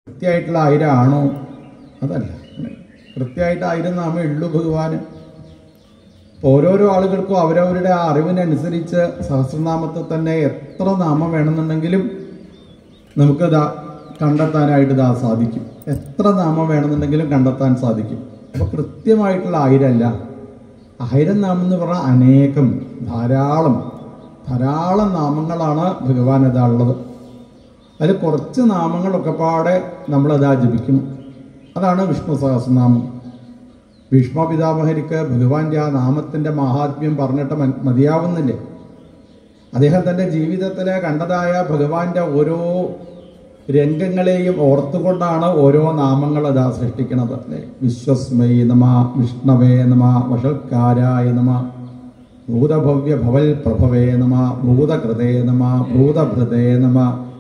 കൃത്യമായിട്ടുള്ള ആയിരം ആണോ അതല്ല കൃത്യമായിട്ട് ആയിരം നാമേ ഉള്ളൂ ഭഗവാന് അപ്പോൾ ഓരോരോ ആളുകൾക്കും അവരവരുടെ ആ അറിവിനനുസരിച്ച് സഹസ്രനാമത്തിൽ തന്നെ എത്ര നാമം വേണമെന്നുണ്ടെങ്കിലും നമുക്കത് കണ്ടെത്താനായിട്ട് ഇതാ സാധിക്കും എത്ര നാമം വേണമെന്നുണ്ടെങ്കിലും കണ്ടെത്താൻ സാധിക്കും അപ്പോൾ കൃത്യമായിട്ടുള്ള ആയിരമല്ല ആയിരം നാമം എന്ന് പറഞ്ഞാൽ അനേകം ധാരാളം ധാരാളം നാമങ്ങളാണ് ഭഗവാൻ ഇതാ ഉള്ളത് അതിൽ കുറച്ച് നാമങ്ങളൊക്കെ പാടെ നമ്മളതാ ജപിക്കുന്നു അതാണ് വിഷ്ണു സഹസ്രനാമം ഭീഷ്മ പിതാമഹരിക്ക് ഭഗവാന്റെ ആ നാമത്തിൻ്റെ മഹാത്മ്യം പറഞ്ഞിട്ട് മൻ- മതിയാവുന്നില്ലേ അദ്ദേഹം തൻ്റെ ജീവിതത്തിൽ കണ്ടതായ ഭഗവാന്റെ ഓരോ രംഗങ്ങളെയും ഓർത്തുകൊണ്ടാണ് ഓരോ നാമങ്ങൾ അതാ സൃഷ്ടിക്കുന്നത് അല്ലേ വിശ്വസ്മൈ നമ വിഷ്ണവേ നമ വഷൽക്കാരായ നമ ഭൂതഭവ്യ ഭവൽ പ്രഭവേ നമ ഭൂതകൃതേ നമ ഭൂതഭൃതേ നമ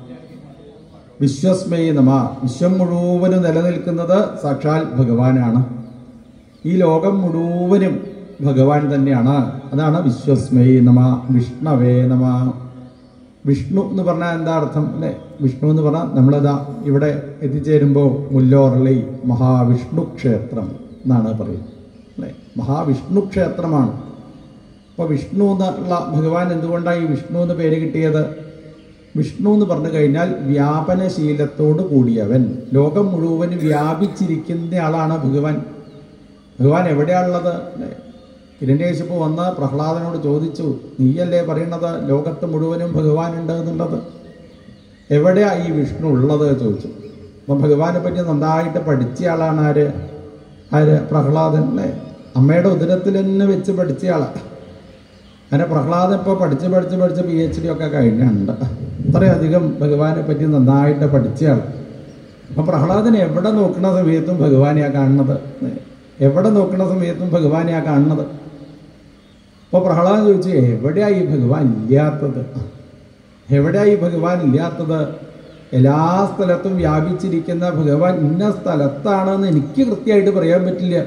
വിശ്വസ്മൈ നമ വിശ്വം മുഴുവനും നിലനിൽക്കുന്നത് സാക്ഷാൽ ഭഗവാനാണ് ഈ ലോകം മുഴുവനും ഭഗവാൻ തന്നെയാണ് അതാണ് വിശ്വസ്മൈ നമ വിഷ്ണവേ നമ വിഷ്ണു എന്ന് പറഞ്ഞാൽ എന്താ അർത്ഥം അല്ലേ വിഷ്ണു എന്ന് പറഞ്ഞാൽ നമ്മളതാ ഇവിടെ എത്തിച്ചേരുമ്പോൾ മുല്ലോറളി മഹാവിഷ്ണു ക്ഷേത്രം എന്നാണ് പറയുന്നത് അല്ലേ മഹാവിഷ്ണു ക്ഷേത്രമാണ് അപ്പോൾ വിഷ്ണു എന്നുള്ള ഭഗവാൻ എന്തുകൊണ്ടാണ് ഈ വിഷ്ണു എന്ന് പേര് കിട്ടിയത് വിഷ്ണു എന്ന് പറഞ്ഞു കഴിഞ്ഞാൽ വ്യാപനശീലത്തോട് കൂടിയവൻ ലോകം മുഴുവൻ വ്യാപിച്ചിരിക്കുന്ന ആളാണ് ഭഗവാൻ ഭഗവാൻ എവിടെയാണുള്ളത് അല്ലേ ഹിരണ്യേശിപ്പ് വന്ന് പ്രഹ്ലാദനോട് ചോദിച്ചു നീയല്ലേ പറയണത് ലോകത്ത് മുഴുവനും ഭഗവാനുണ്ട് എന്നുള്ളത് എവിടെയാ ഈ വിഷ്ണു ഉള്ളത് ചോദിച്ചു അപ്പം ഭഗവാനെ പറ്റി നന്നായിട്ട് പഠിച്ച ആളാണ് ആര് ആര് പ്രഹ്ലാദൻ അല്ലേ അമ്മയുടെ ഉദരത്തിൽ തന്നെ വെച്ച് പഠിച്ച ആളാണ് അങ്ങനെ പ്രഹ്ലാദൻ ഇപ്പോൾ പഠിച്ച് പഠിച്ച് പഠിച്ച് പി എച്ച് ഡി ഒക്കെ കഴിഞ്ഞുണ്ട് അത്രയധികം ഭഗവാനെ പറ്റി നന്നായിട്ട് പഠിച്ചയാൾ അപ്പം പ്രഹ്ലാദൻ എവിടെ നോക്കുന്ന സമയത്തും ഭഗവാനെയാ കാണുന്നത് എവിടെ നോക്കുന്ന സമയത്തും ഭഗവാനെയാ കാണുന്നത് അപ്പോൾ പ്രഹ്ലാദൻ ചോദിച്ചു എവിടെയാ ഈ ഭഗവാൻ ഇല്ലാത്തത് എവിടെയാ ഈ ഭഗവാൻ ഇല്ലാത്തത് എല്ലാ സ്ഥലത്തും വ്യാപിച്ചിരിക്കുന്ന ഭഗവാൻ ഇന്ന സ്ഥലത്താണെന്ന് എനിക്ക് കൃത്യമായിട്ട് പറയാൻ പറ്റില്ല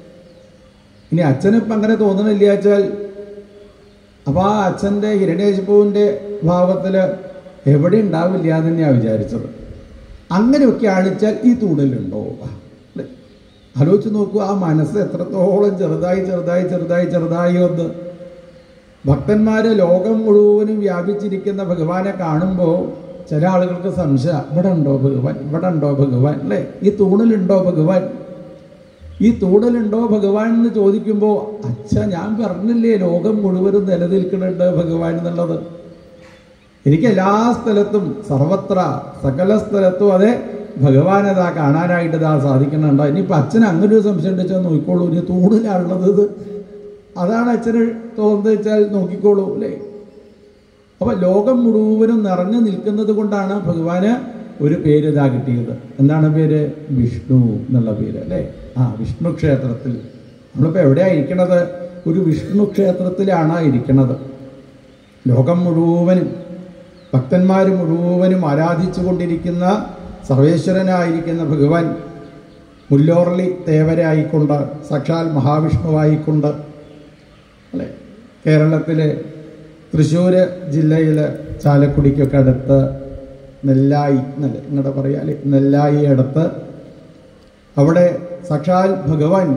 ഇനി അച്ഛനിപ്പം അങ്ങനെ തോന്നണില്ല വെച്ചാൽ അപ്പോൾ ആ അച്ഛൻ്റെ ഹിരണ്യശിപ്പുവിൻ്റെ ഭാവത്തിൽ എവിടെ ഉണ്ടാവില്ല എന്ന് തന്നെയാണ് വിചാരിച്ചത് അങ്ങനെയൊക്കെ ആണിച്ചാൽ ഈ തൂണലുണ്ടോ അല്ലേ ആലോചിച്ച് നോക്കൂ ആ മനസ്സ് എത്രത്തോളം ചെറുതായി ചെറുതായി ചെറുതായി ചെറുതായി വന്ന് ഭക്തന്മാര് ലോകം മുഴുവനും വ്യാപിച്ചിരിക്കുന്ന ഭഗവാനെ കാണുമ്പോൾ ചില ആളുകൾക്ക് സംശയം ഇവിടെ ഉണ്ടോ ഭഗവാൻ ഇവിടെ ഉണ്ടോ ഭഗവാൻ അല്ലേ ഈ തൂണിലുണ്ടോ ഭഗവാൻ ഈ തൂണലുണ്ടോ ഭഗവാൻ എന്ന് ചോദിക്കുമ്പോൾ അച്ഛ ഞാൻ പറഞ്ഞില്ലേ ലോകം മുഴുവനും നിലനിൽക്കുന്നുണ്ട് ഭഗവാൻ എന്നുള്ളത് എനിക്ക് എല്ലാ സ്ഥലത്തും സർവത്ര സകല സ്ഥലത്തും അതെ ഭഗവാനതാ കാണാനായിട്ട് ഇതാ സാധിക്കുന്നുണ്ടോ ഇനിയിപ്പോൾ അച്ഛന് അങ്ങനെ ഒരു സംശയം ഉണ്ടെച്ചാൽ നോക്കിക്കോളൂ ഇനി തൂണിലാണുള്ളത് ഇത് അതാണ് അച്ഛന് തോന്നുന്നത് വെച്ചാൽ നോക്കിക്കോളൂ അല്ലേ അപ്പൊ ലോകം മുഴുവനും നിറഞ്ഞു നിൽക്കുന്നത് കൊണ്ടാണ് ഭഗവാന് ഒരു പേര് ഇതാ കിട്ടിയത് എന്താണ് പേര് വിഷ്ണു എന്നുള്ള പേര് അല്ലേ ആ വിഷ്ണു ക്ഷേത്രത്തിൽ നമ്മളിപ്പോൾ എവിടെയാ ഇരിക്കണത് ഒരു വിഷ്ണു ക്ഷേത്രത്തിലാണ് ഇരിക്കണത് ലോകം മുഴുവനും ഭക്തന്മാർ മുഴുവനും ആരാധിച്ചു കൊണ്ടിരിക്കുന്ന സർവേശ്വരനായിരിക്കുന്ന ഭഗവാൻ മുല്ലോർലി തേവരായിക്കൊണ്ട് സാക്ഷാൽ മഹാവിഷ്ണുവായിക്കൊണ്ട് അല്ലേ കേരളത്തിലെ തൃശ്ശൂർ ജില്ലയിൽ ചാലക്കുടിക്കൊക്കെ അടുത്ത് നെല്ലായി എന്നല്ലേ നിങ്ങളുടെ പറയാൽ നെല്ലായി അടുത്ത് അവിടെ സാക്ഷാൽ ഭഗവാൻ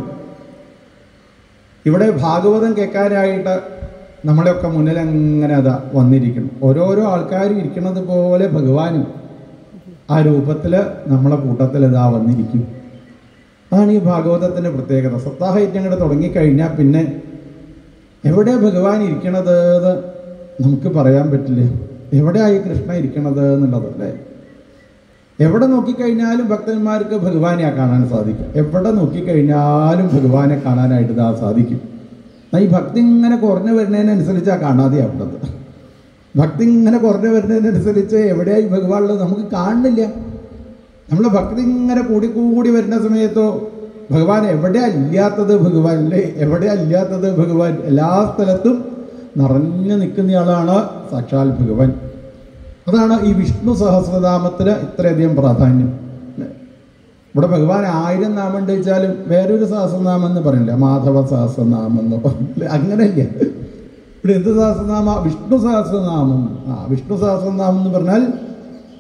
ഇവിടെ ഭാഗവതം കേൾക്കാനായിട്ട് നമ്മളെയൊക്കെ മുന്നിൽ അങ്ങനെ അതാ വന്നിരിക്കണം ഓരോരോ ആൾക്കാരും ഇരിക്കുന്നത് പോലെ ഭഗവാനും ആ രൂപത്തിൽ നമ്മളെ കൂട്ടത്തിൽ ഇതാ വന്നിരിക്കും അതാണ് ഈ ഭാഗവതത്തിൻ്റെ പ്രത്യേകത സപ്താഹയജ്ഞങ്ങൾ തുടങ്ങിക്കഴിഞ്ഞാൽ പിന്നെ എവിടെ ഭഗവാൻ ഇരിക്കണത് എന്ന് നമുക്ക് പറയാൻ പറ്റില്ല എവിടെയായി കൃഷ്ണ ഇരിക്കണത് എന്നുള്ളത് അല്ലേ എവിടെ നോക്കിക്കഴിഞ്ഞാലും ഭക്തന്മാർക്ക് ഭഗവാനെ കാണാൻ സാധിക്കും എവിടെ നോക്കിക്കഴിഞ്ഞാലും ഭഗവാനെ കാണാനായിട്ട് ഇതാ സാധിക്കും എന്നാ ഈ ഭക്തി ഇങ്ങനെ കുറഞ്ഞു വരുന്നതിനനുസരിച്ചാണ് കാണാതെയാവുന്നത് ഭക്തി ഇങ്ങനെ കുറഞ്ഞു വരുന്നതിനനുസരിച്ച് എവിടെയായി ഭഗവാൻ ഉള്ളത് നമുക്ക് കാണുന്നില്ല നമ്മൾ ഭക്തി ഇങ്ങനെ കൂടി കൂടി വരുന്ന സമയത്തോ ഭഗവാൻ എവിടെയാ ഇല്ലാത്തത് ഭഗവാൻ അല്ലേ എവിടെയാ ഇല്ലാത്തത് ഭഗവാൻ എല്ലാ സ്ഥലത്തും നിറഞ്ഞു നിൽക്കുന്നയാളാണ് സാക്ഷാൽ ഭഗവാൻ അതാണ് ഈ വിഷ്ണു സഹസ്രനാമത്തിന് ഇത്രയധികം പ്രാധാന്യം അല്ലേ? ഇവിടെ ഭഗവാൻ ആയിരം നാമം ഉണ്ട് വെച്ചാലും വേറൊരു സഹസ്രനാമം എന്ന് പറയില്ല മാധവ സഹസ്രനാമം എന്ന് പറയില്ല അങ്ങനെയല്ല ഇവിടെ എന്ത് സഹസ്രനാമ വിഷ്ണു സഹസ്രനാമം ആ വിഷ്ണു സഹസ്രനാമം എന്ന് പറഞ്ഞാൽ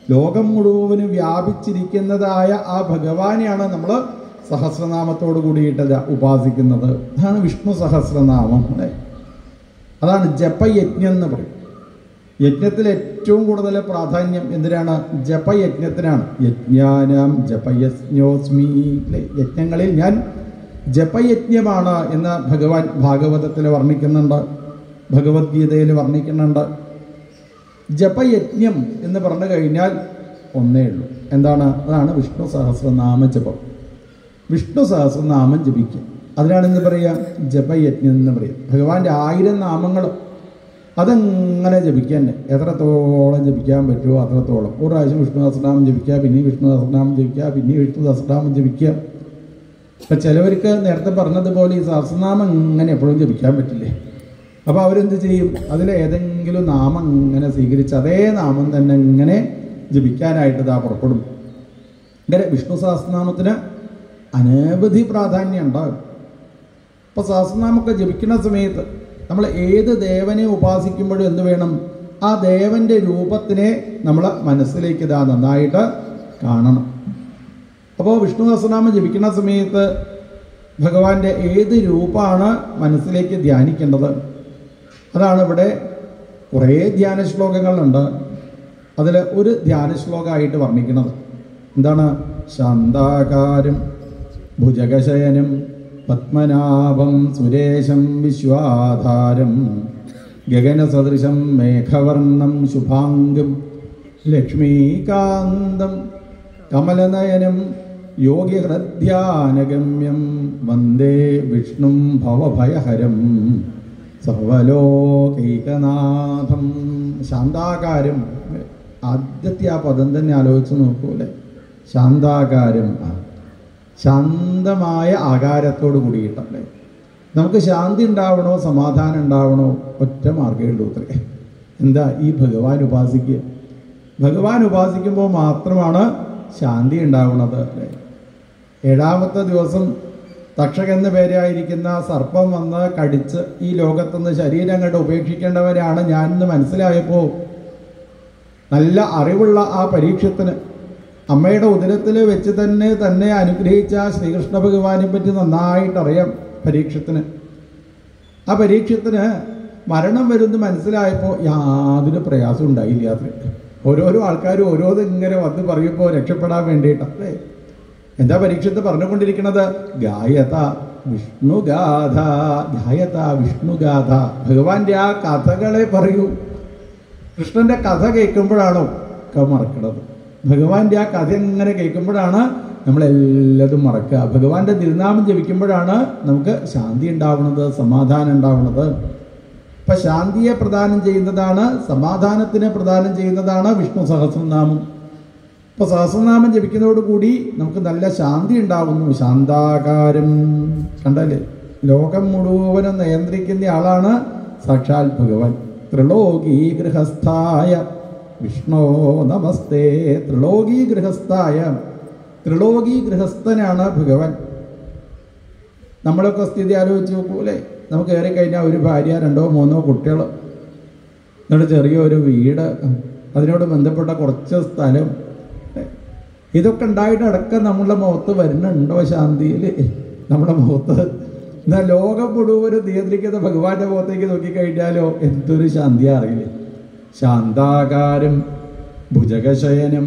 ലോകം മുഴുവനും വ്യാപിച്ചിരിക്കുന്നതായ ആ ഭഗവാനെയാണ് നമ്മൾ സഹസ്രനാമത്തോട് കൂടിയിട്ട് ഉപാസിക്കുന്നത് അതാണ് വിഷ്ണു സഹസ്രനാമം അല്ലേ അതാണ് ജപയജ്ഞം എന്ന് പറയും യജ്ഞത്തിൽ ഏറ്റവും കൂടുതൽ പ്രാധാന്യം എന്തിനാണ് ജപയജ്ഞത്തിനാണ് യജ്ഞാനാം ജപയജ്ഞോസ്മി അല്ലേ യജ്ഞങ്ങളിൽ ഞാൻ ജപയജ്ഞമാണ് എന്ന് ഭഗവാൻ ഭാഗവതത്തിൽ വർണ്ണിക്കുന്നുണ്ട് ഭഗവത്ഗീതയിൽ വർണ്ണിക്കുന്നുണ്ട് ജപയജ്ഞം എന്ന് പറഞ്ഞു കഴിഞ്ഞാൽ ഒന്നേ ഉള്ളൂ എന്താണ് അതാണ് വിഷ്ണു സഹസ്രനാമ ജപം വിഷ്ണു സഹസ്രനാമം ജപിക്കുക അതിനാണ് എന്ത് പറയുക ജപയജ്ഞം എന്ന് പറയുക ഭഗവാന്റെ ആയിരം നാമങ്ങൾ അതങ്ങനെ ജപിക്കാൻ എത്രത്തോളം ജപിക്കാൻ പറ്റുമോ അത്രത്തോളം ഒരു പ്രാവശ്യം വിഷ്ണു സഹസ്രനാമം ജപിക്കുക പിന്നെ വിഷ്ണു സഹസ്രനാമം ജപിക്കുക പിന്നെ വിഷ്ണു സഹസ്രനാമം ജപിക്കുക ഇപ്പം ചിലവർക്ക് നേരത്തെ പറഞ്ഞതുപോലെ ഈ സഹസ്രനാമം ഇങ്ങനെ എപ്പോഴും ജപിക്കാൻ പറ്റില്ലേ അപ്പോൾ അവരെന്ത് ചെയ്യും അതിൽ ഏതെങ്കിലും നാമം ഇങ്ങനെ സ്വീകരിച്ച് അതേ നാമം തന്നെ ഇങ്ങനെ ജപിക്കാനായിട്ട് ഇതാ പുറപ്പെടും ഇങ്ങനെ വിഷ്ണു സഹസ്രനാമത്തിന് അനവധി പ്രാധാന്യം ഉണ്ടാകും അപ്പോൾ സഹസ്രനാമൊക്കെ ജപിക്കുന്ന സമയത്ത് നമ്മൾ ഏത് ദേവനെ ഉപാസിക്കുമ്പോഴും എന്ത് വേണം ആ ദേവന്റെ രൂപത്തിനെ നമ്മൾ മനസ്സിലേക്ക് ഇതാ നന്നായിട്ട് കാണണം അപ്പോൾ വിഷ്ണു സഹസ്രനാമം ജപിക്കുന്ന സമയത്ത് ഭഗവാന്റെ ഏത് രൂപമാണ് മനസ്സിലേക്ക് ധ്യാനിക്കേണ്ടത് അതാണ് ഇവിടെ കുറേ ധ്യാന ശ്ലോകങ്ങളുണ്ട് അതിൽ ഒരു ധ്യാന ശ്ലോകമായിട്ട് വർണ്ണിക്കുന്നത് എന്താണ് ശാന്താകാരം ഭുജഗശയനം പത്മനാഭം സുരേശം വിശ്വാധാരം ഗഗനസദൃശം മേഘവർണം ശുഭാംഗം ലക്ഷ്മീകാന്തം കമലനയനം യോഗിഹൃദ്ധ്യാനഗമ്യം വന്ദേ വിഷ്ണും ഭവഭയഹരം സർവലോകൈകനാഥം ശാന്താകാരം ആദ്യത്തെ ആ പദം തന്നെ ആലോചിച്ച് നോക്കൂലെ ശാന്താകാരം ആ ശാന്തമായ ആകാരത്തോട് കൂടിയിട്ടല്ലേ നമുക്ക് ശാന്തി ഉണ്ടാവണോ സമാധാനം ഉണ്ടാവണോ ഒറ്റ മാർഗ്ഗമേ ഉള്ളൂ അത്രേ എന്താ ഈ ഭഗവാൻ ഉപാസിക്കുക ഭഗവാൻ ഉപാസിക്കുമ്പോൾ മാത്രമാണ് ശാന്തി ഉണ്ടാവുന്നത് അല്ലേ ഏഴാമത്തെ ദിവസം തക്ഷക എന്ന പേരായിരിക്കുന്ന സർപ്പം വന്ന് കടിച്ച് ഈ ലോകത്തുനിന്ന് ശരീരം കണ്ട് ഉപേക്ഷിക്കേണ്ടവരാണ് ഞാനെന്ന് മനസ്സിലായപ്പോൾ നല്ല അറിവുള്ള ആ പരീക്ഷത്തിന് അമ്മയുടെ ഉദരത്തിൽ വെച്ച് തന്നെ തന്നെ അനുഗ്രഹിച്ച ശ്രീകൃഷ്ണ ഭഗവാനെ പറ്റി നന്നായിട്ട് അറിയാം പരീക്ഷത്തിന് ആ പരീക്ഷത്തിന് മരണം വരുമെന്ന് മനസ്സിലായപ്പോൾ യാതൊരു പ്രയാസം ഉണ്ടായില്ല അത്രേ ഓരോരോ ആൾക്കാരും ഓരോന്ന് ഇങ്ങനെ വന്ന് പറയുമ്പോൾ രക്ഷപ്പെടാൻ വേണ്ടിയിട്ടാണ് അല്ലേ എന്താ പരീക്ഷത്ത് പറഞ്ഞുകൊണ്ടിരിക്കുന്നത് ഗായത വിഷ്ണുഗാഥ ഗായത വിഷ്ണുഗാഥ ഭഗവാന്റെ ആ കഥകളെ പറയൂ കൃഷ്ണന്റെ കഥ കേൾക്കുമ്പോഴാണോ ഒക്കെ മറക്കണത് ഭഗവാന്റെ ആ കഥ എങ്ങനെ കേൾക്കുമ്പോഴാണ് നമ്മളെല്ലതും മറക്കുക ഭഗവാന്റെ തിരുനാമം ജപിക്കുമ്പോഴാണ് നമുക്ക് ശാന്തി ഉണ്ടാവുന്നത് സമാധാനം ഉണ്ടാവുന്നത് ഇപ്പൊ ശാന്തിയെ പ്രദാനം ചെയ്യുന്നതാണ് സമാധാനത്തിനെ പ്രദാനം ചെയ്യുന്നതാണ് വിഷ്ണു സഹസ്രനാമം ഇപ്പൊ സഹസ്രനാമം ജപിക്കുന്നതോടുകൂടി നമുക്ക് നല്ല ശാന്തി ഉണ്ടാവുന്നു ശാന്താകാരം കണ്ടല്ലേ ലോകം മുഴുവനും നിയന്ത്രിക്കുന്ന ആളാണ് സാക്ഷാൽ ഭഗവാൻ ത്രിലോകീ ഗൃഹസ്ഥായ വിഷ്ണോ നമസ്തേ ത്രിലോകീ ഗൃഹസ്ഥായ ത്രിലോകീ ഗൃഹസ്ഥനാണ് ഭഗവാൻ നമ്മളൊക്കെ സ്ഥിതി ആലോചിച്ച് നോക്കൂലേ നമുക്ക് കയറി കഴിഞ്ഞാൽ ഒരു ഭാര്യ രണ്ടോ മൂന്നോ കുട്ടികൾ എന്നിട്ട് ചെറിയൊരു വീട് അതിനോട് ബന്ധപ്പെട്ട കുറച്ച് സ്ഥലം ഇതൊക്കെ ഉണ്ടായിട്ട് അടക്കം നമ്മളുടെ മുഖത്ത് വരുന്നുണ്ടോ ശാന്തിയിൽ നമ്മുടെ മുഖത്ത് എന്നാൽ ലോകം മുഴുവനും നിയന്ത്രിക്കുന്ന ഭഗവാന്റെ മുഖത്തേക്ക് നോക്കിക്കഴിഞ്ഞാലോ എന്തൊരു ശാന്തിയാ അറിയില്ലേ ശാന്താകാരം ഭുജകശയനം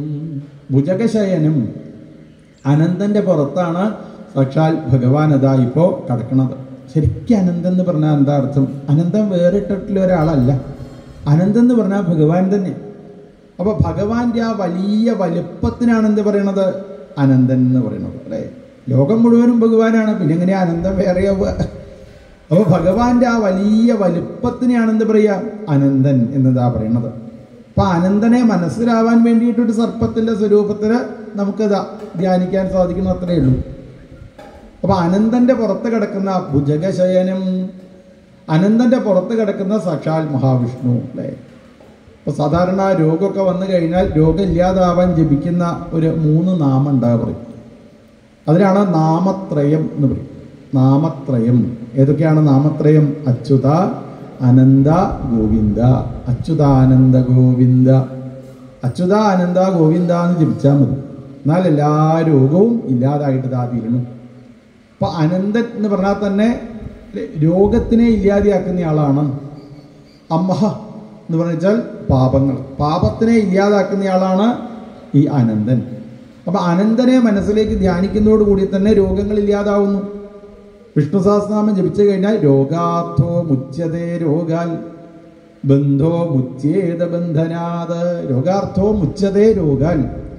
ഭുജകശയനം അനന്തന്റെ പുറത്താണ് സാക്ഷാൽ ഭഗവാൻ അതാ ഇപ്പോൾ കിടക്കുന്നത് ശരിക്കും അനന്തം എന്ന് പറഞ്ഞാൽ എന്താ അർത്ഥം അനന്തം വേറിട്ടിട്ടുള്ള ഒരാളല്ല അനന്തം എന്ന് പറഞ്ഞാൽ ഭഗവാൻ തന്നെ അപ്പൊ ഭഗവാന്റെ ആ വലിയ വലുപ്പത്തിനാണ് എന്ത് പറയണത് അനന്തൻ എന്ന് പറയുന്നത് അല്ലേ ലോകം മുഴുവനും ഭഗവാനാണ് പിന്നെ എങ്ങനെയാ അനന്തം വേറെയാവുക അപ്പൊ ഭഗവാന്റെ ആ വലിയ വലുപ്പത്തിനെയാണ് എന്ത് പറയുക അനന്തൻ എന്നതാ പറയണത് അപ്പൊ അനന്തനെ മനസ്സിലാവാൻ വേണ്ടിയിട്ടൊരു സർപ്പത്തിന്റെ സ്വരൂപത്തിന് നമുക്കത് ധ്യാനിക്കാൻ സാധിക്കുന്നു അത്രയേ ഉള്ളൂ അപ്പൊ അനന്തന്റെ പുറത്ത് കിടക്കുന്ന ഭുജഗശയനം അനന്തന്റെ പുറത്ത് കിടക്കുന്ന സാക്ഷാൽ മഹാവിഷ്ണു അല്ലേ ഇപ്പൊ സാധാരണ രോഗമൊക്കെ വന്നു കഴിഞ്ഞാൽ രോഗം ഇല്ലാതാവാൻ ജപിക്കുന്ന ഒരു മൂന്ന് നാമം ഉണ്ടാകുക പറയും അതിനാണ് നാമത്രയം എന്ന് പറയും നാമത്രയം ഏതൊക്കെയാണ് നാമത്രയം അച്യുത അനന്ത ഗോവിന്ദ അച്യുതാനന്ദ ഗോവിന്ദ അച്യുത അനന്ത ഗോവിന്ദ എന്ന് ജപിച്ചാൽ മതി എന്നാൽ എല്ലാ രോഗവും ഇല്ലാതായിട്ട് ഇതാ തീരണം അപ്പൊ അനന്തൻ എന്ന് പറഞ്ഞാൽ തന്നെ രോഗത്തിനെ ഇല്ലാതെയാക്കുന്ന ആളാണ് അമ്മഹ എന്ന് പറഞ്ഞാൽ പാപങ്ങൾ പാപത്തിനെ ഇല്ലാതാക്കുന്നയാളാണ് ഈ അനന്തൻ അപ്പൊ അനന്തനെ മനസ്സിലേക്ക് ധ്യാനിക്കുന്നതോടുകൂടി തന്നെ രോഗങ്ങൾ ഇല്ലാതാവുന്നു വിഷ്ണു സഹസ്രനാമം ജപിച്ചു കഴിഞ്ഞാൽ രോഗാർത്ഥോ മുച്യതേ രോഗാൽ ബന്ധോ മുച്യേത ബന്ധനാത് രോഗാർത്ഥോ മുച്യതേ രോഗാൽ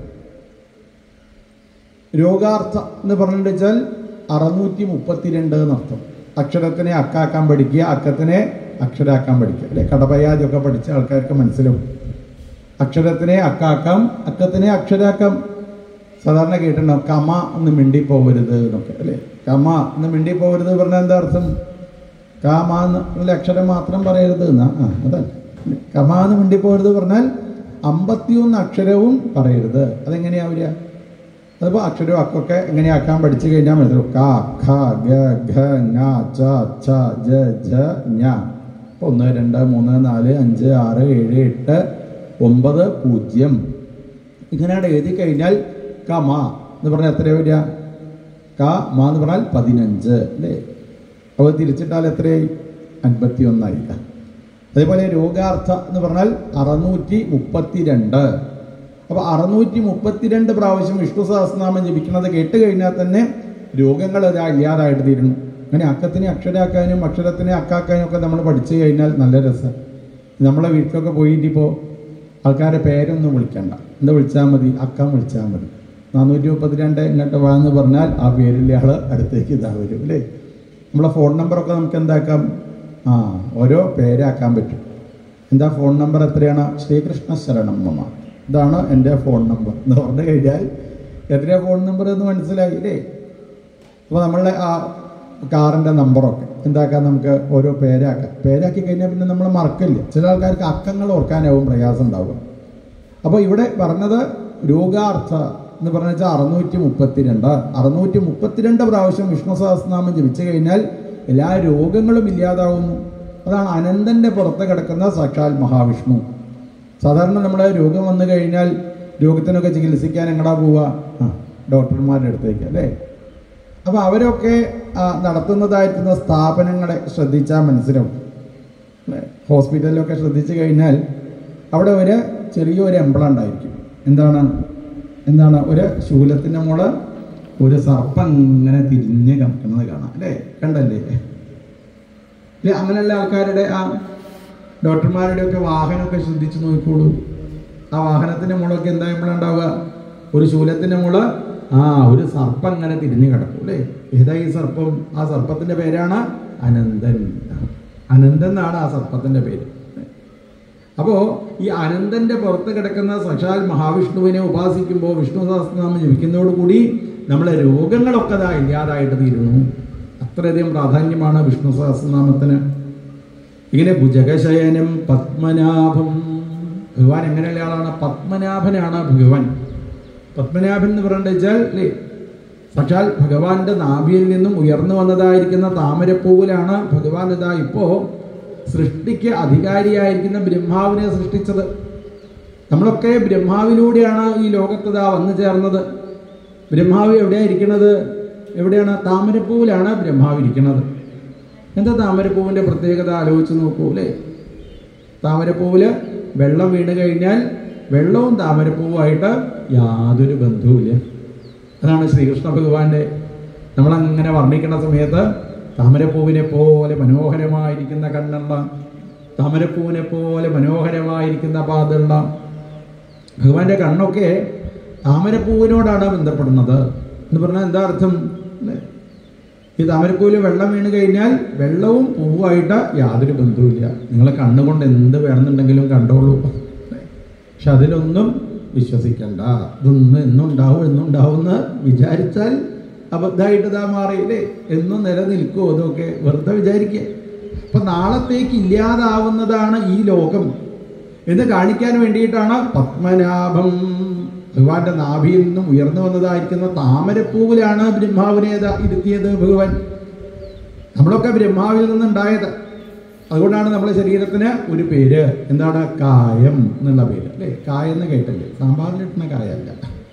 രോഗാർത്ഥ എന്ന് പറഞ്ഞിട്ട് വെച്ചാൽ അറുന്നൂറ്റി മുപ്പത്തിരണ്ട് എന്നർത്ഥം അക്ഷരത്തിനെ അക്കാക്കാൻ പഠിക്കുക അക്കത്തിനെ അക്ഷരാക്കാൻ പഠിക്കുക അല്ലെ കടപയാതിയൊക്കെ പഠിച്ച ആൾക്കാർക്ക് മനസ്സിലാവും അക്ഷരത്തിനെ അക്കാക്കാം അക്കത്തിനെ അക്ഷരാക്കാം സാധാരണ കേട്ടിട്ടുണ്ടാവും കമ എന്ന് മിണ്ടിപ്പോവരുത് എന്നൊക്കെ അല്ലേ കമ എന്ന് മിണ്ടിപ്പോവരുത് പറഞ്ഞാൽ എന്താ അർത്ഥം കാമ എന്നുള്ള അക്ഷരം മാത്രം പറയരുത് എന്നാ ആ അതല്ല കമ എന്ന് മിണ്ടിപ്പോവരുത് പറഞ്ഞാൽ അമ്പത്തിയൊന്ന് അക്ഷരവും പറയരുത് അതെങ്ങനെയാ വരിക അതിപ്പോൾ അക്ഷരവും അക്കൊക്കെ എങ്ങനെയാക്കാൻ പഠിച്ചു കഴിഞ്ഞാൽ മനസ്സിലാവും ക ഖ ഗ ഘ ങ ച ഛ ജ ജ ഞ അപ്പോൾ ഒന്ന് രണ്ട് മൂന്ന് നാല് അഞ്ച് ആറ് ഏഴ് എട്ട് ഒമ്പത് പൂജ്യം ഇങ്ങനെയാണ് എഴുതി കഴിഞ്ഞാൽ ക മ എന്ന് പറഞ്ഞാൽ എത്രയാ വരിക ക മ എന്ന് പറഞ്ഞാൽ പതിനഞ്ച് അല്ലേ അപ്പോൾ തിരിച്ചിട്ടാൽ എത്രയായി അൻപത്തി ഒന്നായില്ല അതേപോലെ രോഗാർത്ഥ എന്ന് പറഞ്ഞാൽ അറുന്നൂറ്റി മുപ്പത്തി രണ്ട് അപ്പൊ അറുന്നൂറ്റി മുപ്പത്തിരണ്ട് പ്രാവശ്യം വിഷ്ണു സഹസ്രനാമം ജപിക്കുന്നത് കേട്ട് കഴിഞ്ഞാൽ തന്നെ രോഗങ്ങൾ ഇതാ ഇല്ലാതായിട്ട് തീരുന്നു അങ്ങനെ അക്കത്തിനെ അക്ഷരാക്കാനും അക്ഷരത്തിനെ അക്കാക്കാനും ഒക്കെ നമ്മൾ പഠിച്ചു കഴിഞ്ഞാൽ നല്ല രസം നമ്മളെ വീട്ടിലൊക്കെ പോയിട്ട് ഇപ്പോൾ ആൾക്കാരെ പേരൊന്നും വിളിക്കണ്ട എന്താ വിളിച്ചാൽ മതി അക്കം വിളിച്ചാൽ മതി നാനൂറ്റി മുപ്പത്തിരണ്ട് ഇങ്ങോട്ട് വാന്ന് പറഞ്ഞാൽ ആ പേരിലെ ആള് അടുത്തേക്ക് ഇതാ വരും അല്ലേ നമ്മളെ ഫോൺ നമ്പറൊക്കെ നമുക്ക് എന്താക്കാം ആ ഓരോ പേരാക്കാൻ പറ്റും എന്താ ഫോൺ നമ്പർ എത്രയാണ് ശ്രീകൃഷ്ണ ശരണം മമ ഇതാണ് എൻ്റെ ഫോൺ നമ്പർ എന്ന് പറഞ്ഞു കഴിഞ്ഞാൽ എത്രയാ ഫോൺ നമ്പർ എന്ന് മനസ്സിലായി അല്ലേ അപ്പോൾ നമ്മളുടെ ആ കാറിൻ്റെ നമ്പറൊക്കെ എന്താക്കാം നമുക്ക് ഓരോ പേരാക്കാം പേരാക്കി കഴിഞ്ഞാൽ പിന്നെ നമ്മൾ മറക്കില്ല ചില ആൾക്കാർക്ക് അക്കങ്ങൾ ഓർക്കാനാവും പ്രയാസം ഉണ്ടാവുക അപ്പോൾ ഇവിടെ പറഞ്ഞത് രോഗാർത്ഥ എന്ന് പറഞ്ഞ വെച്ചാൽ അറുന്നൂറ്റി മുപ്പത്തിരണ്ട് അറുന്നൂറ്റി മുപ്പത്തിരണ്ട് പ്രാവശ്യം വിഷ്ണു സഹസ്രനാമം ജപിച്ചു കഴിഞ്ഞാൽ എല്ലാ രോഗങ്ങളും ഇല്ലാതാവുന്നു അതാണ് അനന്തന്റെ പുറത്ത് കിടക്കുന്ന സാക്ഷാൽ മഹാവിഷ്ണു സാധാരണ നമ്മൾ രോഗം വന്നു കഴിഞ്ഞാൽ രോഗത്തിനൊക്കെ ചികിത്സിക്കാൻ എങ്ങടാ പോവുക ആ ഡോക്ടർമാരുടെ അടുത്തേക്ക് അല്ലേ അപ്പൊ അവരൊക്കെ ആ, നടത്തുന്നതായിട്ടുള്ള സ്ഥാപനങ്ങളെ ശ്രദ്ധിച്ചാൽ മനസ്സിലാവും അല്ലേ? ഹോസ്പിറ്റലിലൊക്കെ ശ്രദ്ധിച്ചു കഴിഞ്ഞാൽ അവിടെ ഒരു ചെറിയൊരു എംബ്ലം ഉണ്ടായിരിക്കും എന്താണ് എന്താണ് ഒരു ശൂലത്തിന്റെ മുള ഒരു സർപ്പം ഇങ്ങനെ തിരിഞ്ഞ് കിടക്കുന്നത് കാണാം അല്ലേ കണ്ടല്ലേ ഇല്ലേ അങ്ങനെയുള്ള ആൾക്കാരുടെ ആ ഡോക്ടർമാരുടെ ഒക്കെ വാഹനമൊക്കെ ശ്രദ്ധിച്ചു നോക്കിക്കോളൂ ആ വാഹനത്തിന്റെ മുളൊക്കെ എന്താ എംബ്ലം ഉണ്ടാവുക ഒരു ശൂലത്തിന്റെ മുള ആ ഒരു സർപ്പം ഇങ്ങനെ തിരിഞ്ഞു കിടക്കും അല്ലേ ഏതാ ഈ സർപ്പം ആ സർപ്പത്തിന്റെ പേരാണ് അനന്തൻ അനന്തൻ എന്നാണ് ആ സർപ്പത്തിന്റെ പേര് അപ്പോ ഈ അനന്തന്റെ പുറത്ത് കിടക്കുന്ന സക്ഷാൽ മഹാവിഷ്ണുവിനെ ഉപാസിക്കുമ്പോൾ വിഷ്ണു സഹസ്രനാമം ജപിക്കുന്നതോടുകൂടി നമ്മളെ രോഗങ്ങളൊക്കെ ദാ ഇല്ലാതായിട്ട് തീരുന്നു അത്രയധികം പ്രാധാന്യമാണ് വിഷ്ണു സഹസ്രനാമത്തിന് ഇങ്ങനെ ഭുജഗശയനം പത്മനാഭം ഭഗവാൻ എങ്ങനെയുള്ള ആളാണ് പത്മനാഭനാണ് ഭഗവാൻ പത്മനാഭൻ എന്ന് പറഞ്ഞിട്ട് വെച്ചാൽ അല്ലേ സാക്ഷാൽ ഭഗവാന്റെ നാഭിയിൽ നിന്നും ഉയർന്നു വന്നതായിരിക്കുന്ന താമരപ്പൂവിലാണ് ഭഗവാൻ ഇതാ ഇപ്പോ സൃഷ്ടിക്ക് അധികാരിയായിരിക്കുന്ന ബ്രഹ്മാവിനെ സൃഷ്ടിച്ചത് നമ്മളൊക്കെ ബ്രഹ്മാവിലൂടെയാണ് ഈ ലോകത്ത് ഇതാ വന്നു ചേർന്നത് ബ്രഹ്മാവ് എവിടെയാണ് ഇരിക്കുന്നത് എവിടെയാണ് താമരപ്പൂവിലാണ് ബ്രഹ്മാവ് ഇരിക്കുന്നത് എന്താ താമരപ്പൂവിന്റെ പ്രത്യേകത ആലോചിച്ച് നോക്കൂ അല്ലേ താമരപ്പൂവില് വെള്ളം വീണ് കഴിഞ്ഞാൽ വെള്ളവും താമരപ്പൂവുമായിട്ട് യാതൊരു ബന്ധവുമില്ല അതാണ് ശ്രീകൃഷ്ണ ഭഗവാന്റെ നമ്മളങ്ങനെ വർണ്ണിക്കുന്ന സമയത്ത് താമരപ്പൂവിനെ പോലെ മനോഹരമായിരിക്കുന്ന കണ്ണുള്ള താമരപ്പൂവിനെ പോലെ മനോഹരമായിരിക്കുന്ന പാതുള്ള ഭഗവാന്റെ കണ്ണൊക്കെ താമരപ്പൂവിനോടാണ് ബന്ധപ്പെടുന്നത് എന്ന് പറഞ്ഞാൽ എന്താ അർത്ഥം അല്ലേ? ഈ താമരപ്പൂവിൽ വെള്ളം വീണ് കഴിഞ്ഞാൽ വെള്ളവും പൂവുമായിട്ട് യാതൊരു ബന്ധവുമില്ല നിങ്ങൾ കണ്ണുകൊണ്ട് എന്ത് വേണമെന്നുണ്ടെങ്കിലും കണ്ടോളൂ പക്ഷെ അതിലൊന്നും വിശ്വസിക്കണ്ട ഇതൊന്നും എന്നും ഉണ്ടാവും എന്നും ഉണ്ടാവും എന്ന് വിചാരിച്ചാൽ അബദ്ധമായിട്ട് ഇതാ മാറിയില്ലേ എന്നും നിലനിൽക്കുമോ ഇതൊക്കെ വെറുതെ വിചാരിക്കുക അപ്പൊ നാളത്തേക്ക് ഇല്ലാതാവുന്നതാണ് ഈ ലോകം എന്ന് കാണിക്കാൻ വേണ്ടിയിട്ടാണ് പത്മനാഭം ഭഗവാന്റെ നാഭിയിൽ നിന്നും ഉയർന്നു വന്നതായിരിക്കുന്ന താമരപ്പൂവിലാണ് ബ്രഹ്മാവിനെ ദാ ഇരുത്തിയത് ഭഗവാൻ നമ്മളൊക്കെ ബ്രഹ്മാവിൽ നിന്നുണ്ടായത് അതുകൊണ്ടാണ് നമ്മുടെ ശരീരത്തിന് ഒരു പേര് എന്താണ് കായം എന്നുള്ള പേര് അല്ലേ കായം എന്ന് കേട്ടല്ലേ സാമ്പാറിലിട്ടുന്ന കായല്ല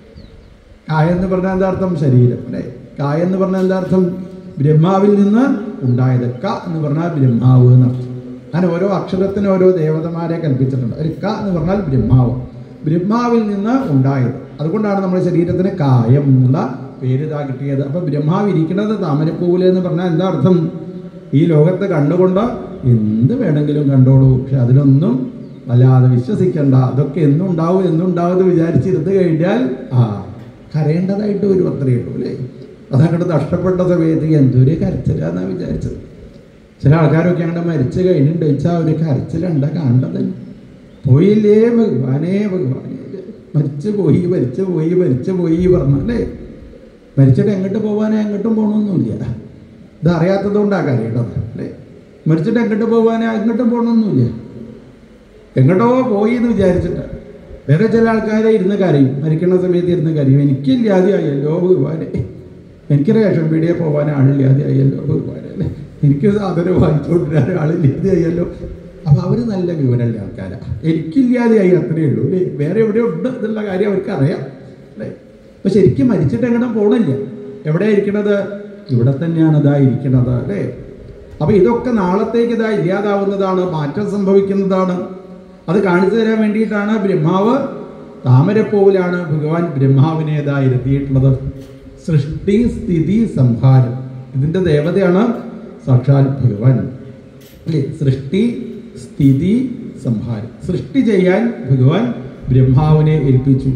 കായ എന്ന് പറഞ്ഞാൽ എന്താ അർത്ഥം ശരീരം അല്ലേ കായ എന്ന് പറഞ്ഞാൽ എന്താ അർത്ഥം ബ്രഹ്മാവിൽ നിന്ന് ഉണ്ടായത് ക എന്ന് പറഞ്ഞാൽ ബ്രഹ്മാവ് എന്നർത്ഥം അങ്ങനെ ഓരോ അക്ഷരത്തിന് ഓരോ ദേവതമാരെ കൽപ്പിച്ചിട്ടുണ്ട് ഒരു ക എന്ന് പറഞ്ഞാൽ ബ്രഹ്മാവ് ബ്രഹ്മാവിൽ നിന്ന് ഉണ്ടായത് അതുകൊണ്ടാണ് നമ്മുടെ ശരീരത്തിന് കായം എന്നുള്ള പേര് ഇതാ കിട്ടിയത് അപ്പൊ ബ്രഹ്മാവ് ഇരിക്കുന്നത് താമരപ്പൂവിൽ എന്ന് പറഞ്ഞാൽ എന്താ അർത്ഥം ഈ ലോകത്തെ കണ്ടുകൊണ്ട് എന്ത് വേണമെങ്കിലും കണ്ടോളൂ പക്ഷെ അതിലൊന്നും വല്ലാതെ വിശ്വസിക്കണ്ട അതൊക്കെ എന്നും ഉണ്ടാവും എന്നും ഉണ്ടാവും എന്ന് വിചാരിച്ചിരുന്ന് കഴിഞ്ഞാൽ ആ കരയേണ്ടതായിട്ട് വരും അത്രയേ ഉള്ളൂ അല്ലേ അതങ്ങോട്ട് നഷ്ടപ്പെട്ട സമയത്ത് എന്തൊരു കരച്ചിലാന്നാ വിചാരിച്ചത് ചില ആൾക്കാരൊക്കെ അങ്ങനെ മരിച്ചു കഴിഞ്ഞിട്ട് വെച്ചാൽ ഒരു കരച്ചിലുണ്ട കാണേണ്ടത് പോയില്ലേ ഭഗവാനേ ഭഗവാനേ മരിച്ചു പോയി മരിച്ചു പോയി മരിച്ചു പോയി പറഞ്ഞല്ലേ മരിച്ചിട്ട് എങ്ങോട്ട് പോകാനേ എങ്ങോട്ടും പോകണമെന്നില്ല ഇത് അറിയാത്തത് കൊണ്ടാണ് കരയേണ്ടത് അല്ലേ മരിച്ചിട്ട് എങ്ങോട്ട് പോകാനേ എങ്ങോട്ടും പോകണമെന്നില്ല എങ്ങോട്ടോ പോയി എന്ന് വിചാരിച്ചിട്ട് വേറെ ചില ആൾക്കാരെ ഇരുന്ന് കരയും മരിക്കുന്ന സമയത്ത് ഇരുന്ന് കരയും എനിക്കില്ലാതെയായല്ലോ ഭഗവാനെ എനിക്ക് റേഷൻ പീടിയെ പോകാൻ ആളില്ലാതെയായല്ലോ ഭഗവാനെ അല്ലേ എനിക്ക് സാധനം വാങ്ങിച്ചുകൊണ്ടിരാൻ ആളില്ലാതെയായല്ലോ അപ്പൊ അവര് നല്ല വിവരമുള്ള ആൾക്കാരാണ് എനിക്കില്ലാതെയായി അത്രയേ ഉള്ളൂ അല്ലേ വേറെ എവിടെ ഉണ്ട് എന്നുള്ള കാര്യം അവർക്ക് അറിയാം അല്ലേ അപ്പൊ ശരിക്കും മരിച്ചിട്ട് എങ്ങനെ പോകണില്ല എവിടെ ഇരിക്കണത് ഇവിടെ തന്നെയാണ് ഇതാ ഇരിക്കണത് അല്ലേ അപ്പൊ ഇതൊക്കെ നാളത്തേക്ക് ഇതാ ഇല്ലാതാവുന്നതാണ് മാറ്റം സംഭവിക്കുന്നതാണ് അത് കാണിച്ചു തരാൻ വേണ്ടിയിട്ടാണ് ബ്രഹ്മാവ് താമരപ്പൂവിലാണ് ഭഗവാൻ ബ്രഹ്മാവിനെ ഇതാ ഇരുത്തിയിട്ടുള്ളത് സൃഷ്ടി സ്ഥിതി സംഹാരം ഇതിന്റെ ദേവതയാണ് സാക്ഷാൽ ഭഗവാൻ അല്ലേ സൃഷ്ടി സ്ഥിതി സംഹാരം സൃഷ്ടി ചെയ്യാൻ ഭഗവാൻ ബ്രഹ്മാവിനെ ഏൽപ്പിച്ചു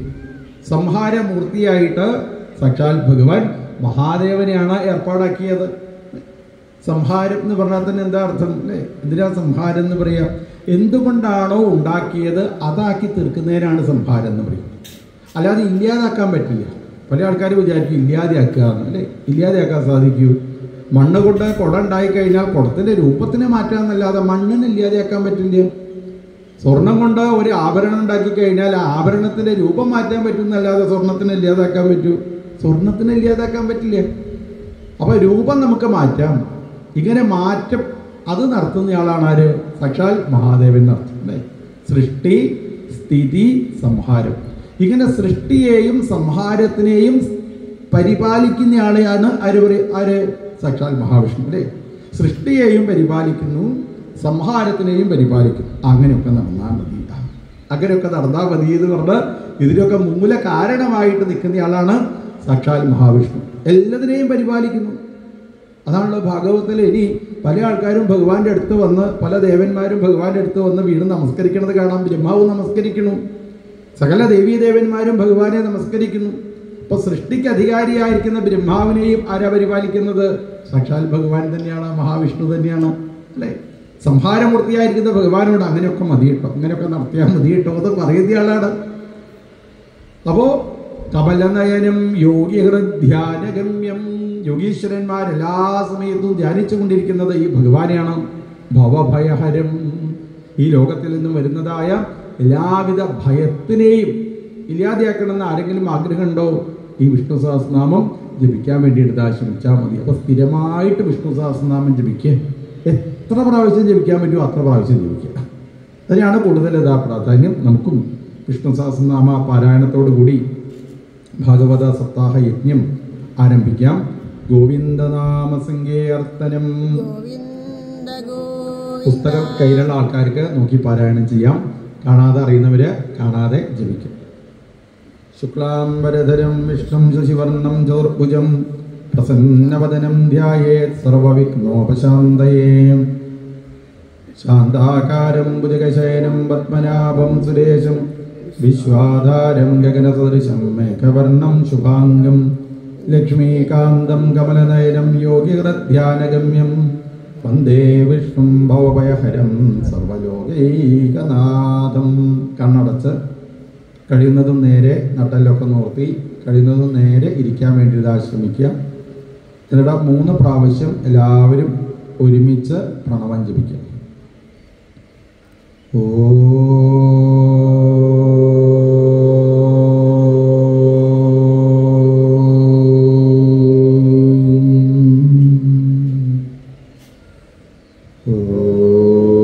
സംഹാരമൂർത്തിയായിട്ട് സാക്ഷാൽ ഭഗവാൻ മഹാദേവനെയാണ് ഏർപ്പാടാക്കിയത് സംഹാരം എന്ന് പറഞ്ഞാൽ തന്നെ എന്താ അർത്ഥം അല്ലേ എന്തിനാ സംഹാരം എന്ന് പറയാ എന്തുകൊണ്ടാണോ ഉണ്ടാക്കിയത് അതാക്കി തീർക്കുന്നതിനാണ് സംഹാരം എന്ന് പറയുന്നത് അല്ലാതെ ഇല്ലാതാക്കാൻ പറ്റില്ല പല ആൾക്കാർ വിചാരിക്കും ഇല്ലാതെയാക്കുക എന്ന് അല്ലേ ഇല്ലാതെയാക്കാൻ സാധിക്കൂ മണ്ണ് കൊണ്ട് കുടം ഉണ്ടായി കഴിഞ്ഞാൽ കുടത്തിന്റെ രൂപത്തിനെ മാറ്റാമെന്നല്ലാതെ മണ്ണിനെ ഇല്ലാതെയാക്കാൻ പറ്റില്ല സ്വർണം കൊണ്ട് ഒരു ആഭരണം ഉണ്ടാക്കി കഴിഞ്ഞാൽ ആ ആഭരണത്തിന്റെ രൂപം മാറ്റാൻ പറ്റുന്നല്ലാതെ സ്വർണത്തിനെ ഇല്ലാതാക്കാൻ പറ്റൂ സ്വർണത്തിനെ ഇല്ലാതാക്കാൻ പറ്റില്ല അപ്പൊ രൂപം നമുക്ക് മാറ്റാം ഇങ്ങനെ മാറ്റം അത് നടത്തുന്നയാളാണ് ആര് സാക്ഷാൽ മഹാദേവൻ നടത്തും അല്ലേ സൃഷ്ടി സ്ഥിതി സംഹാരം ഇങ്ങനെ സൃഷ്ടിയെയും സംഹാരത്തിനെയും പരിപാലിക്കുന്നയാളെയാണ് ആര് പറയും ആര് സാക്ഷാൽ മഹാവിഷ്ണു അല്ലേ സൃഷ്ടിയെയും പരിപാലിക്കുന്നു സംഹാരത്തിനെയും പരിപാലിക്കുന്നു അങ്ങനെയൊക്കെ നടന്നാൽ മതി അങ്ങനെയൊക്കെ നടന്നാൽ മതി എന്ന് പറഞ്ഞ് ഇതിനൊക്കെ മൂല കാരണമായിട്ട് നിൽക്കുന്നയാളാണ് സാക്ഷാൽ മഹാവിഷ്ണു എല്ലാത്തിനെയും പരിപാലിക്കുന്നു അതാണല്ലോ ഭാഗവതത്തിൽ ഇനി പല ആൾക്കാരും ഭഗവാന്റെ അടുത്ത് വന്ന് പല ദേവന്മാരും ഭഗവാന്റെ അടുത്ത് വന്ന് വീണ് നമസ്കരിക്കുന്നത് കാണാം ബ്രഹ്മാവ് നമസ്കരിക്കുന്നു സകല ദേവീദേവന്മാരും ഭഗവാനെ നമസ്കരിക്കുന്നു അപ്പൊ സൃഷ്ടിക്ക് അധികാരിയായിരിക്കുന്ന ബ്രഹ്മാവിനെയും ആരാ പരിപാലിക്കുന്നത് സാക്ഷാൽ ഭഗവാൻ തന്നെയാണ് മഹാവിഷ്ണു തന്നെയാണ് അല്ലേ സംഹാരമൂർത്തിയായിരിക്കുന്ന ഭഗവാനോട് അങ്ങനെയൊക്കെ മതി കേട്ടോ അങ്ങനെയൊക്കെ നടത്തിയാൽ മതി കേട്ടോ എന്ന് പറയുന്ന ആളാണ് അപ്പോ കമലനയനം യോഗിഹൃധ്യാനഗമ്യം യോഗീശ്വരന്മാർ എല്ലാ സമയത്തും ധ്യാനിച്ചു കൊണ്ടിരിക്കുന്നത് ഈ ഭഗവാനെയാണ് ഭവഭയഹരം ഈ ലോകത്തിൽ നിന്നും വരുന്നതായ എല്ലാവിധ ഭയത്തിനെയും ഇല്ലാതെയാക്കണമെന്ന് ആരെങ്കിലും ആഗ്രഹമുണ്ടോ ഈ വിഷ്ണു സഹസ്രനാമം ജപിക്കാൻ വേണ്ടിയിട്ട് ഇതാ ശ്രമിച്ചാൽ മതി അപ്പൊ സ്ഥിരമായിട്ട് വിഷ്ണു സഹസ്രനാമം ജപിക്കുക എത്ര പ്രാവശ്യം ജപിക്കാൻ പറ്റുമോ അത്ര പ്രാവശ്യം ജപിക്കുക അതിനാണ് കൂടുതൽ ഇതാ പ്രാധാന്യം നമുക്കും വിഷ്ണു സഹസ്രനാമ പാരായണത്തോടു കൂടി ഭാഗവത സപ്താഹ യജ്ഞം ആരംഭിക്കാം ഗോവിന്ദനാമ സങ്കീർത്തനം ഗോവിന്ദ ഗോവിന്ദ പുസ്തകം കയ്യിലുള്ള ആൾക്കാർക്ക് നോക്കി പാരായണം ചെയ്യാം കാണാതെ അറിയുന്നവര് കാണാതെ ജപിക്കും ശുക്ലാംബരധരം വിഷ്ണും ശശിവർണം ചോർഭുജം പ്രസന്നവദനം ധ്യായേത് സർവവിഘ്നോപശാന്തയേ ശാന്താകാരം ഭുജഗശയനം പത്മനാഭം സുരേശം വിശ്വാധാരം ഗഗനസദൃശം മേഘവർണം ശുഭാംഗം ലക്ഷ്മീകാന്തം കമലനയനം യോഗിഹൃധ്യാനഗമ്യം വന്ദേ വിഷ്ണും ഭവഭയഹരം സർവലോകൈകനാഥം കണ്ണടച്ച് കഴിയുന്നതും നേരെ നട്ടലൊക്കെ നോർത്തി കഴിയുന്നതും നേരെ ഇരിക്കാൻ വേണ്ടി ഇതാ ശ്രമിക്കുക എന്നിട്ട് മൂന്ന് പ്രാവശ്യം എല്ലാവരും ഒരുമിച്ച് പ്രണവം ജപിക്കുക ഓ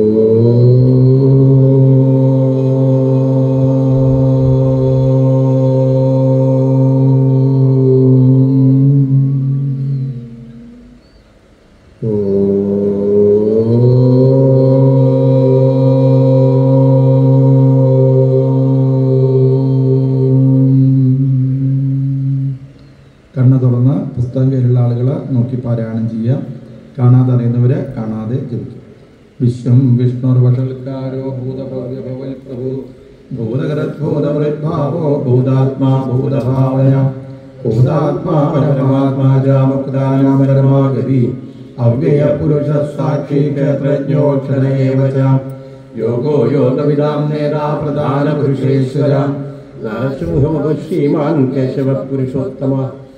കണ്ണ് തുറന്ന് പുസ്തകം കയ്യിലുള്ള ആളുകൾ നോക്കി പാരായണം ചെയ്യുക കാണാതെ അറിയുന്നവരെ കാണാതെ ജപിക്കും വിശ്വം വിഷ്ണുർവഷൽക്കാരോ ഭൂതഭവ്യ ഭവൽ പ്രഭു ഭൂതകരദ്ഭൂതവൃദ്ഭാവോ ഭൂതാത്മാ ഭൂതഭാവന ഭൂതാത്മാ പരമാത്മാ ജാമുക്താനാം പരമാഗതി അവ്യയ പുരുഷ സാക്ഷി ക്ഷേത്രജ്ഞോക്ഷര ഏവ ച. യോഗോ യോഗവിദാം നേതാ പ്രധാന പുരുഷേശ്വര നരസിംഹമുഖ ശ്രീമാൻ കേശവ പുരുഷോത്തമ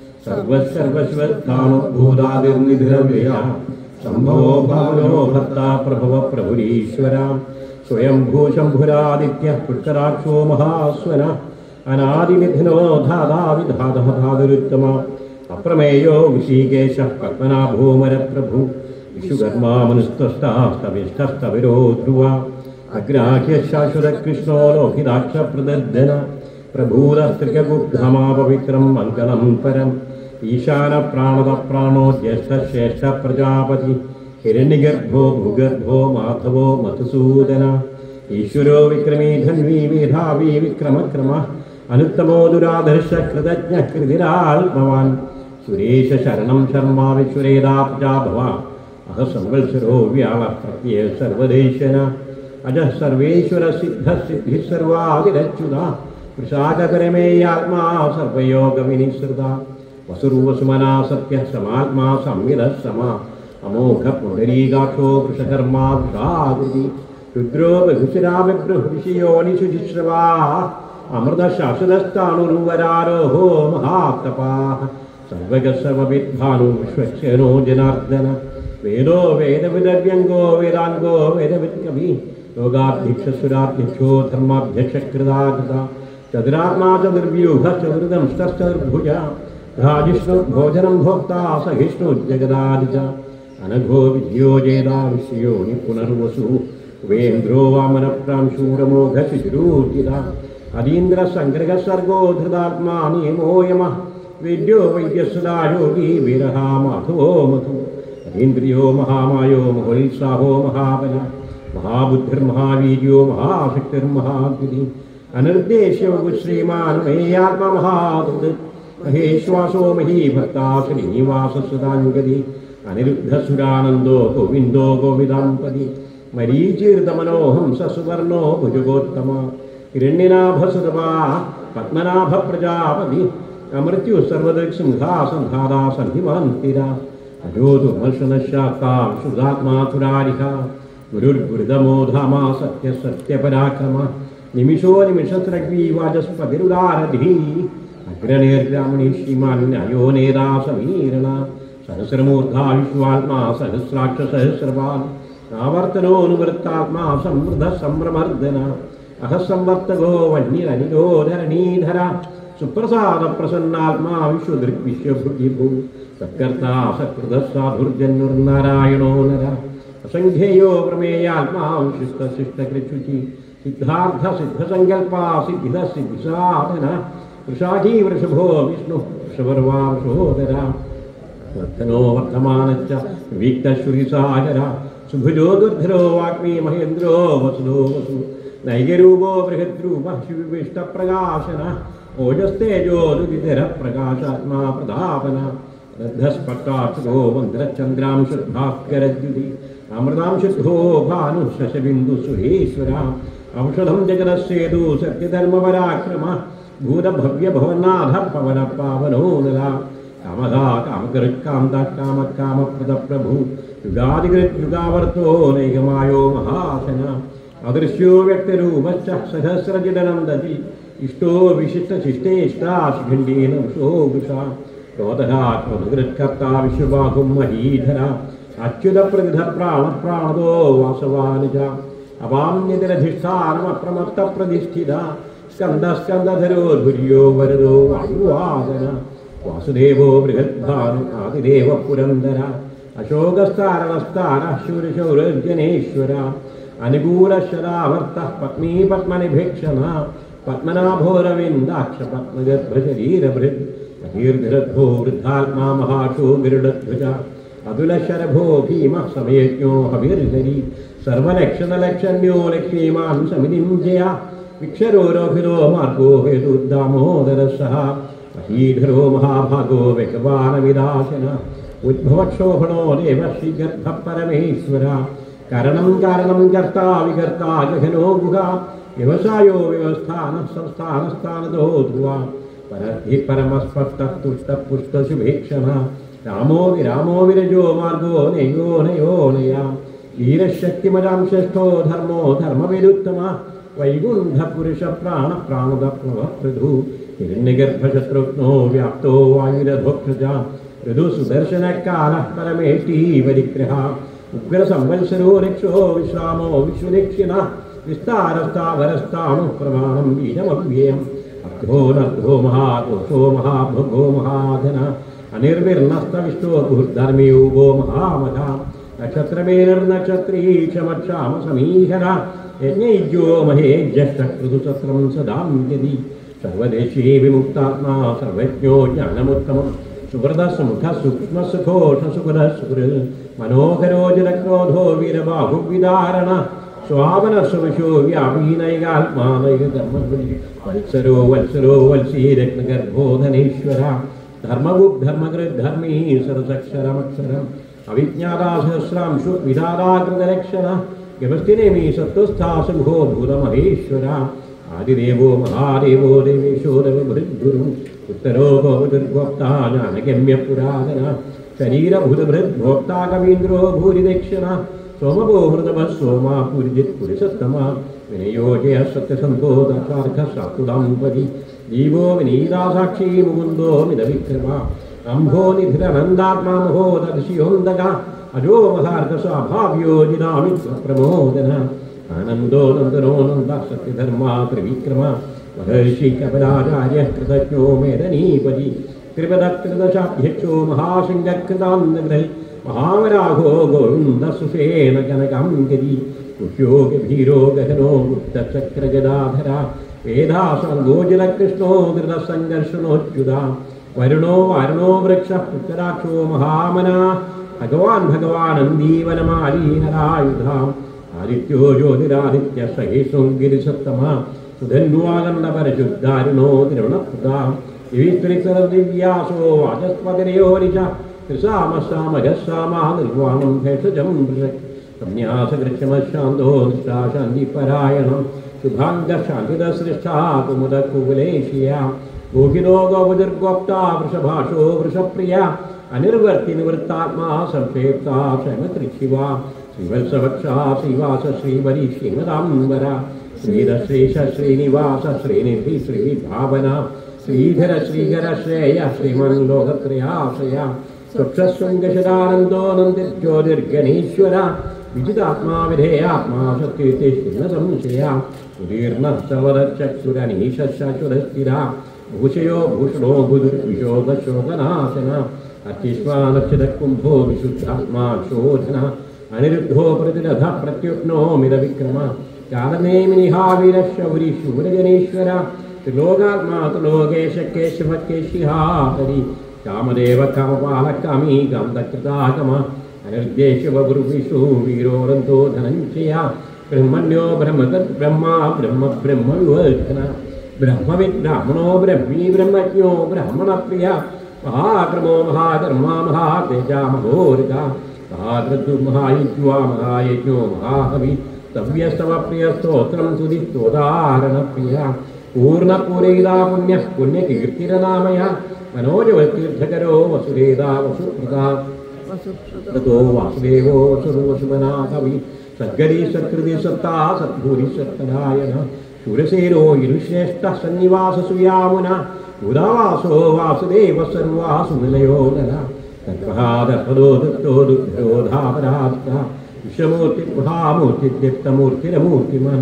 സർവസർവശിവസ്ഥാണുഭൂതാതിർനിധിരവ്യയ സംഭവോ ഭാവനോ ഭർത്ത പ്രഭവ പ്രഭുരീശ്വര സ്വയംഭൂ ശംഭുരാദിത്യ പുഷ്കരാക്ഷോ മഹാസ്വന അനാദിനിധിനോ ധാതാ വിധാത ധാതുരുത്തമ അപ്രമേയോ ഋഷീകേശ പത്മനാഭോമരപ്രഭു വിശുകർമാമനുസ്തഷ്ടവിഷ്ടവിരോ ധ്രുവ അഗ്രാഹ്യ ശാശ്വത കൃഷ്ണോ ലോഹിതാക്ഷ പ്രദർദന പ്രഭൂതസ്ത്രികഗുബ്ധമാപവിത്രം മംഗളം പരം ഈശാന പ്രാണത പ്രാണോ ജ്യേഷ്ഠ ശ്രേഷ്ഠ പ്രജാപതി ഹിരണ്യഗർഭോ ഭൂഗർഭോ മാധവോ മധുസൂദന ഈശ്വരോ വിക്രമീ ധന്വീ മേധാവി വിക്രമക്രമ അനുത്തമോ ദുരാധർഷ കൃതജ്ഞ കൃതിരാത്മവാൻ സുരേശ ശരണം ശർമാ വിശ്വരേതാ പ്രജാഭവ അഹ സംവത്സരോ വ്യാള പ്രത്യയ സർവദേശന അജ സർവേശ്വര സിദ്ധ സിദ്ധി സർവാതിരച്യുത വൃഷാചകരമേയാത്മാ സർവയോഗ വിനിസൃത വസുർവസുമനാ സത്യ സമാത്മാ സംവിധ സമ അമോഘ പുണ്ടരീകാക്ഷോ വൃഷകർമാ വൃഷാകൃതി രുദ്രോ ബഹുശിരാ വിഭൃഹൃഷിയോനിശുചിശ്രവാ അമൃത ശാശ്വതസ്ഥാണുരുവരാരോഹോ മഹാതപാ സർവഗ സർവവിദ്ഭാനു വിശ്വക്ഷേനോ ജനാർദ്ദന വേദോ വേദവിദവ്യംഗോ വേദാംഗോ വേദവിത് കവി ലോകാധ്യക്ഷസുരാധ്യക്ഷോ ധർമാധ്യക്ഷകൃതാകൃത ചതുരാത്മാ ചതുർവ്യൂഹ ചതുർദംഷ്ടർഭുജ ജിഷ്ണു ഭോജനം ഭോക്താ സഹിഷ്ണു ജഗദാദിജ അനഘോ വിധിയോ ജേതാ വിഷയോനി പുനർവസു വേന്ദ്രോ വാമനപ്രാംശൂരമോഘ ശുചിരൂർജിത അതീന്ദ്ര സംഗ്രഹ സർഗോ ധൃതാത്മാ നിയമോ യമ വിദ്യോ വൈദ്യസുധാ യോഗി വീരഹ മാധവോ മധു അതീന്ദ്രിയോ മഹാമായോ മഹോത്സാഹോ മഹാബല മഹാബുദ്ധിർമഹാവീര്യോ മഹാശക്തിർമഹാഗിരി അനിർദ്ദേശ്യോ ശ്രീമാനമേയാത്മമഹാധൃത് മഹേശ്വാസോ മഹീഭക്താ ശ്രീനിവാസസുതാംഗതി അനിരുദ്ധസുരാനന്ദോ ഗോവിന്ദോ ഗോവിതാംപതി മരീചീർതമനോഹം സസുവർണോ ഭുജഗോത്തമ ഹിരണ്യനാഭസുതവാ പത്മനാഭ പ്രജാപതി അമൃത്യു സർവദൃക്സിംഹാസംഘാതാ സന്ധിമാന്തിര അജോതു മർഷനശാസ്താം ശുദ്ധാത്മാതുരാരിഹ ഗുരുർഗുരുതമോ ധാമാ സത്യ സത്യപരാക്രമ നിമിഷോ നിമിഷസ്രഗ്വീ വാചസ്പതിരുദാരധീ അഗ്രനേർഗ്രാമണി ശ്രീമാൻ അയോ നേതാ സമീരണ സഹസ്രമൂർധാ വിശ്വാത്മാ സഹസ്രാക്ഷ സഹസ്രവാൻ ആവർത്തനോനുവൃത്താത്മാ സമൃദ്ധ സംഭ്രമർദ്ദന അഹസംവർത്തകോ വന്യരനിരോ ധരണീധര സുപ്രസാദ പ്രസന്നാത്മാ വിശ്വദൃക് വിശ്വഭുജിഭൂ സത്കർത്താ സത്കൃത സാധുർജന്യുർനാരായണോ നര അസംഖ്യയോ പ്രമേയാത്മാ ശിഷ്ട ശിഷ്ടകൃശുചി സിദ്ധാർത്ഥ സിദ്ധസങ്കൽപ്പാ സിദ്ധിത സിദ്ധിസാധന വൃഷാഖീ വൃഷഭോ വിഷ്ണു വൃഷഭർവാ വൃഷോദര വർദ്ധനോ വർദ്ധമാനച്ച വിക്തശ്രുതിസാഗര സുഭുജോ ദുർധരോ വാഗ്മീ മഹേന്ദ്രോ വസുദോ വസു നൈകരൂപോ ബൃഹദ്രൂപ ശിവിഷ്ടപ്രകാശന ഓജസ്തേജോ ദുരിധര പ്രകാശാത്മാ പ്രതാപന രദ്ധസ്പട്ടാക്ഷോ മന്ത്രചന്ദ്രാം ശുദ്ധാക്കരദ്യുതി അമൃതാം ശുദ്ധോ ഭാനു ശശബിന്ദു സുരേശ്വര ഔഷധം ജഗതസേതു സത്യധർമ്മപരാക്രമ ഭൂതഭവ്യഭവനാഥ പവന പാവനോ നല കാമദാ കാമകൃക്കാന്ത കാമകാമപ്രദ പ്രഭു യുഗാദികൃത് യുഗാവർത്തോ നൈകമായോ മഹാശന അദൃശ്യോ വ്യക്തരൂപശ്ച സഹസ്രജിതനന്ദതി ഇഷ്ടോ വിശിഷ്ടശിഷ്ടേഷ്ടാശിഖണ്ഡേന വൃഷോ വൃഷ ക്രോധരാത്മകൃത്കർത്താ വിശ്വബാഹും മഹീധര അച്യുതപ്രതിധ പ്രാണപ്രാണതോ വാസവാനുജ അപാമ്യതിരധിഷ്ഠാനമപ്രമത്തപ്രതിഷ്ഠിത സ്കന്ദസ്കന്ദധരോ ധുര്യോ വരദോ വായുവാദന വാസുദേവോ ബൃഹദ്ഭാനു ആദിദേവ പുരന്ദര അശോകസ്ഥാരണസ്ഥാന ശൂരശൗരജനേശ്വര അനുകൂലശരാവർത്ത പത്മീ പത്മനിഭീക്ഷണ പത്മനാഭോരവിന്ദാക്ഷ പത്മഗർഭശരീരഭൃത് ദീർഘരഥോ വൃദ്ധാത്മാ മഹാശോ ഗരുഡധ്വജ അതുലശരഭോ ഭീമ സമയജ്ഞോ ഹവിർഹരി സർവലക്ഷണലക്ഷണ്യോ ലക്ഷ്മീമാൻ സമിതിം ജയ വിക്ഷരോരോഹിതോ മാർഗോ ഹേതുർദാമോദര സഹ മഹീധരോ മഹാഭാഗോ വ്യഗവാനവിദാശന ഉദ്ഭവക്ഷോഭണോ ദേവശ്രീഗർഭ പരമേശ്വര കരണം കാരണം കർത്താ വികർത്താ ഗഹനോ ഗുഹ വ്യവസായോ വ്യവസ്ഥാന സംസ്ഥാനസ്ഥാനതോ ധ്രുവ പരധി പരമസ്പഷ്ടതുഷ്ടപുഷ്ടശുഭേക്ഷണ രാമോ വിരാമോ വിരജോ മാർഗോ നയോ നയോ നയാ വീരശക്തിമരാം ശ്രേഷ്ഠോ ധർമ്മോ ധർമ്മവിരുത്തമ വൈകുണ്ഠ പുരുഷ പ്രാണ പ്രാണുത പ്രഭൃതു ഹിരണ്യഗർഭശത്രുഘ്നോ വ്യാപ്തോ വായുരധോക്ഷജ ഋതു സുദർശനകാല പരമേഷ്ടീ പരിഗ്രഹ ഉഗ്ര സംവത്സരോ രക്ഷോ വിശ്രാമോ വിശ്വനിക്ഷിണ വിസ്താരസ്ഥാവരസ്ഥാണു പ്രമാണം ബീജമവ്യയം അർദ്ധോ നർദ്ധോ മഹാദോഷോ മഹാഭഗോ മഹാധന അനിർവിർണസ്തവിഷ്ടോ ബുദ്ധർമ്മിയൂപോ മഹാമത നക്ഷത്രമേർനക്ഷത്രീക്ഷമക്ഷാമ സമീഹര യജ്ഞൈജ്യോ മഹേ ജ്യേഷ്ഠകൃതുസത്രം സദാം യതി സർവദേശീ വിമുക്താത്മാ സർവജ്ഞോ ജ്ഞാനമുത്തമം സുഹൃദസുമുഖ സൂക്ഷ്മസുഖോഷ സുഖര സുഹൃ മനോഹരോ ജലക്രോധോ വീരബാഹുവിദാരണ സ്വാപന സുവിശോ വ്യാപീനൈകാത്മാനൈകധർമ്മ വത്സരോ വത്സരോ വത്സീരത്നഗർഭോധനേശ്വര ധർമ്മഗുപ് ധർമ്മകൃത് ധർമ്മീ സരസക്ഷരമക്ഷരം അവിജ്ഞാതാസഹസ്രാംശു വിധാതാകൃതലക്ഷണ വ്യവസ്ഥിനേമി സത്വസ്ഥാസുഖോ ഭൂതമഹേശ്വര ആദിദേവോ മഹാദേവോ ദേവേശോ ദേവഭൃദ്ഗുരു ഉത്തരോ ഭോഗുർഭോക്താ ജ്ഞാനഗമ്യ പുരാതന ശരീരഭൂതഭൃദ്ഭോക്താ കവീന്ദ്രോ ഭൂരിദക്ഷിണ സോമഭോ ഹൃദവ സോമാ പുരിജിത് പുരുഷത്തമ വിനയോജയ സത്യസന്ധോ ദർശാർഘ സാത്തുടാംപതി ദീപോ വിനീതാസാക്ഷി മുകുന്ദോ മിതവിക്രമ അംഭോ നിധിരനന്ദാത്മാ മഹോദർശിയോന്തക അജോ മഹാർഘ സ്വാഭാവ്യോ ജിനാമിത്ര പ്രമോദന ആനന്ദോ നന്ദനോ നന്ദ സത്യധർമാ ത്രിവിക്രമ മഹർഷി കപലാചാര്യ കൃതജ്ഞോ മേദനീപതി ത്രിപദകൃതശാഭ്യക്ഷോ മഹാസിംഗകൃതാന്തഗ്രഹ മഹാവരാഘോ ഗോവിന്ദ സുഷേണ കനകാംഗരി കുഷ്യോ ഗഭീരോ ഗഹനോ ഗുപ്തചക്രഗദാധര വേദാസംഗോജലകൃഷ്ണോ ധൃതസംഘർഷണോച്യുത വരുണോ വാരുണോ വൃക്ഷ പുത്രരാക്ഷോ മഹാമന ഭഗവാൻ ഭഗവാൻ അന്തീവനമാലീനരായുധാം ആദിത്യോ ജ്യോതിരാദിത്യ സഹേഷും ഗിരിസത്തമ സുധന്വാകണ്ഡ പരശുദ്ധാരുണോ തിരുവണപ്രദാം ദിവ്യാസോ വാചസ്പതിരയോരിച്ച ത്രിസാമസാമഘസാമാ നിർവാണം ഭേഷജം സംന്യാസകൃഷ്ണമശാന്തോ നിഷ്ഠാശാന്തിപരായണം ശുഭാംഗശാന്തിതസൃഷ്ടാ കുമുദകുകുലേശിയ ഗോഹിതോ ഗോപുതിർഗോപ്താ വൃഷഭാഷോ വൃഷപ്രിയ അനിർവർത്തി നിവൃത്താത്മാ സംക്ഷേപ്താ ക്ഷമത്രിശിവ ശ്രീവത്സവക്ഷാ ശ്രീവാസ ശ്രീവരി ശ്രീമദാംബര ശ്രീരശ്രീശ ശ്രീനിവാസ ശ്രീനിധി ശ്രീഭാവന ശ്രീധര ശ്രീകര ശ്രേയ ശ്രീമൻ ലോകത്രയാശ്രയ സ്വക്ഷശൃംഗശരാനന്ദോ നന്ദിജ്യോതിർഗണീശ്വര വിജിതാത്മാ വിധേയാത്മാ സത്യത്തെ സംശയ ഉദീർണ സർവദക്ഷുരനീശുരസ്ഥിര ഭൂഷയോ ഭൂഷണോ ഭുജുർവിശോകശോകനാശന അത്യുഷ്മാനക്ഷിതകുംഭോ വിശുദ്ധാത്മാ ശോധന അനിരുദ്ധോ പ്രതിരഥ പ്രത്യുഷ്ണോ മിതവിക്രമ കാലനേമിനിഹാവീരശൗരി ശൂരജനീശ്വര ത്രിലോകാത്മാ ത്രിലോകേശ കേശവ കേശിഹാരി കാമദേവ കാമപാല കാമീ കാന്തകൃതാകമ അനിർദ്ദേശവ ഗുരുവിഷു വീരോരന്തോ ധനഞ്ജയ ബ്രഹ്മണ്യോ ബ്രഹ്മതത് ബ്രഹ്മ ബ്രഹ്മ ബ്രഹ്മ വിവർത്തന ബ്രഹ്മവിദ് ബ്രാഹ്മണോ ബ്രഹ്മീ ബ്രഹ്മജ്ഞോ ബ്രാഹ്മണപ്രിയ മഹാക്രമോ മഹാധർമ്മ മഹാതേജ മഹോരുക മഹാദ്രദ്ദു മഹായുജ്വാ മഹായജ്ഞോ മഹാഹവി തവ്യസ്തവ പ്രിയ സ്തോത്രം തുതി സ്തോതാരണ പ്രിയ പൂർണ്ണപൂരയിതാ പുണ്യ പുണ്യകീർത്തിരനാമയ മനോജവതീർത്ഥകരോ വസുരേതാ വസുപ്രദാ തോ വാസുദേവോ സർവസുമനാ കവി സദ്ഗരി സത്കൃതി സത്താ സദ്ഭൂരി സത്തനായന ശൂരസേനോ ഇരുശ്രേഷ്ഠ സന്നിവാസ സുയാമുന ഉദാവാസോ വാസുദേവ സർവാസു നിലയോ നല തത്പദോ ദത്തോ ദുഃഖരോധാപരാധ വിശ്വമൂർത്തി മഹാമൂർത്തി ദീപ്തമൂർത്തിരമൂർത്തിമാൻ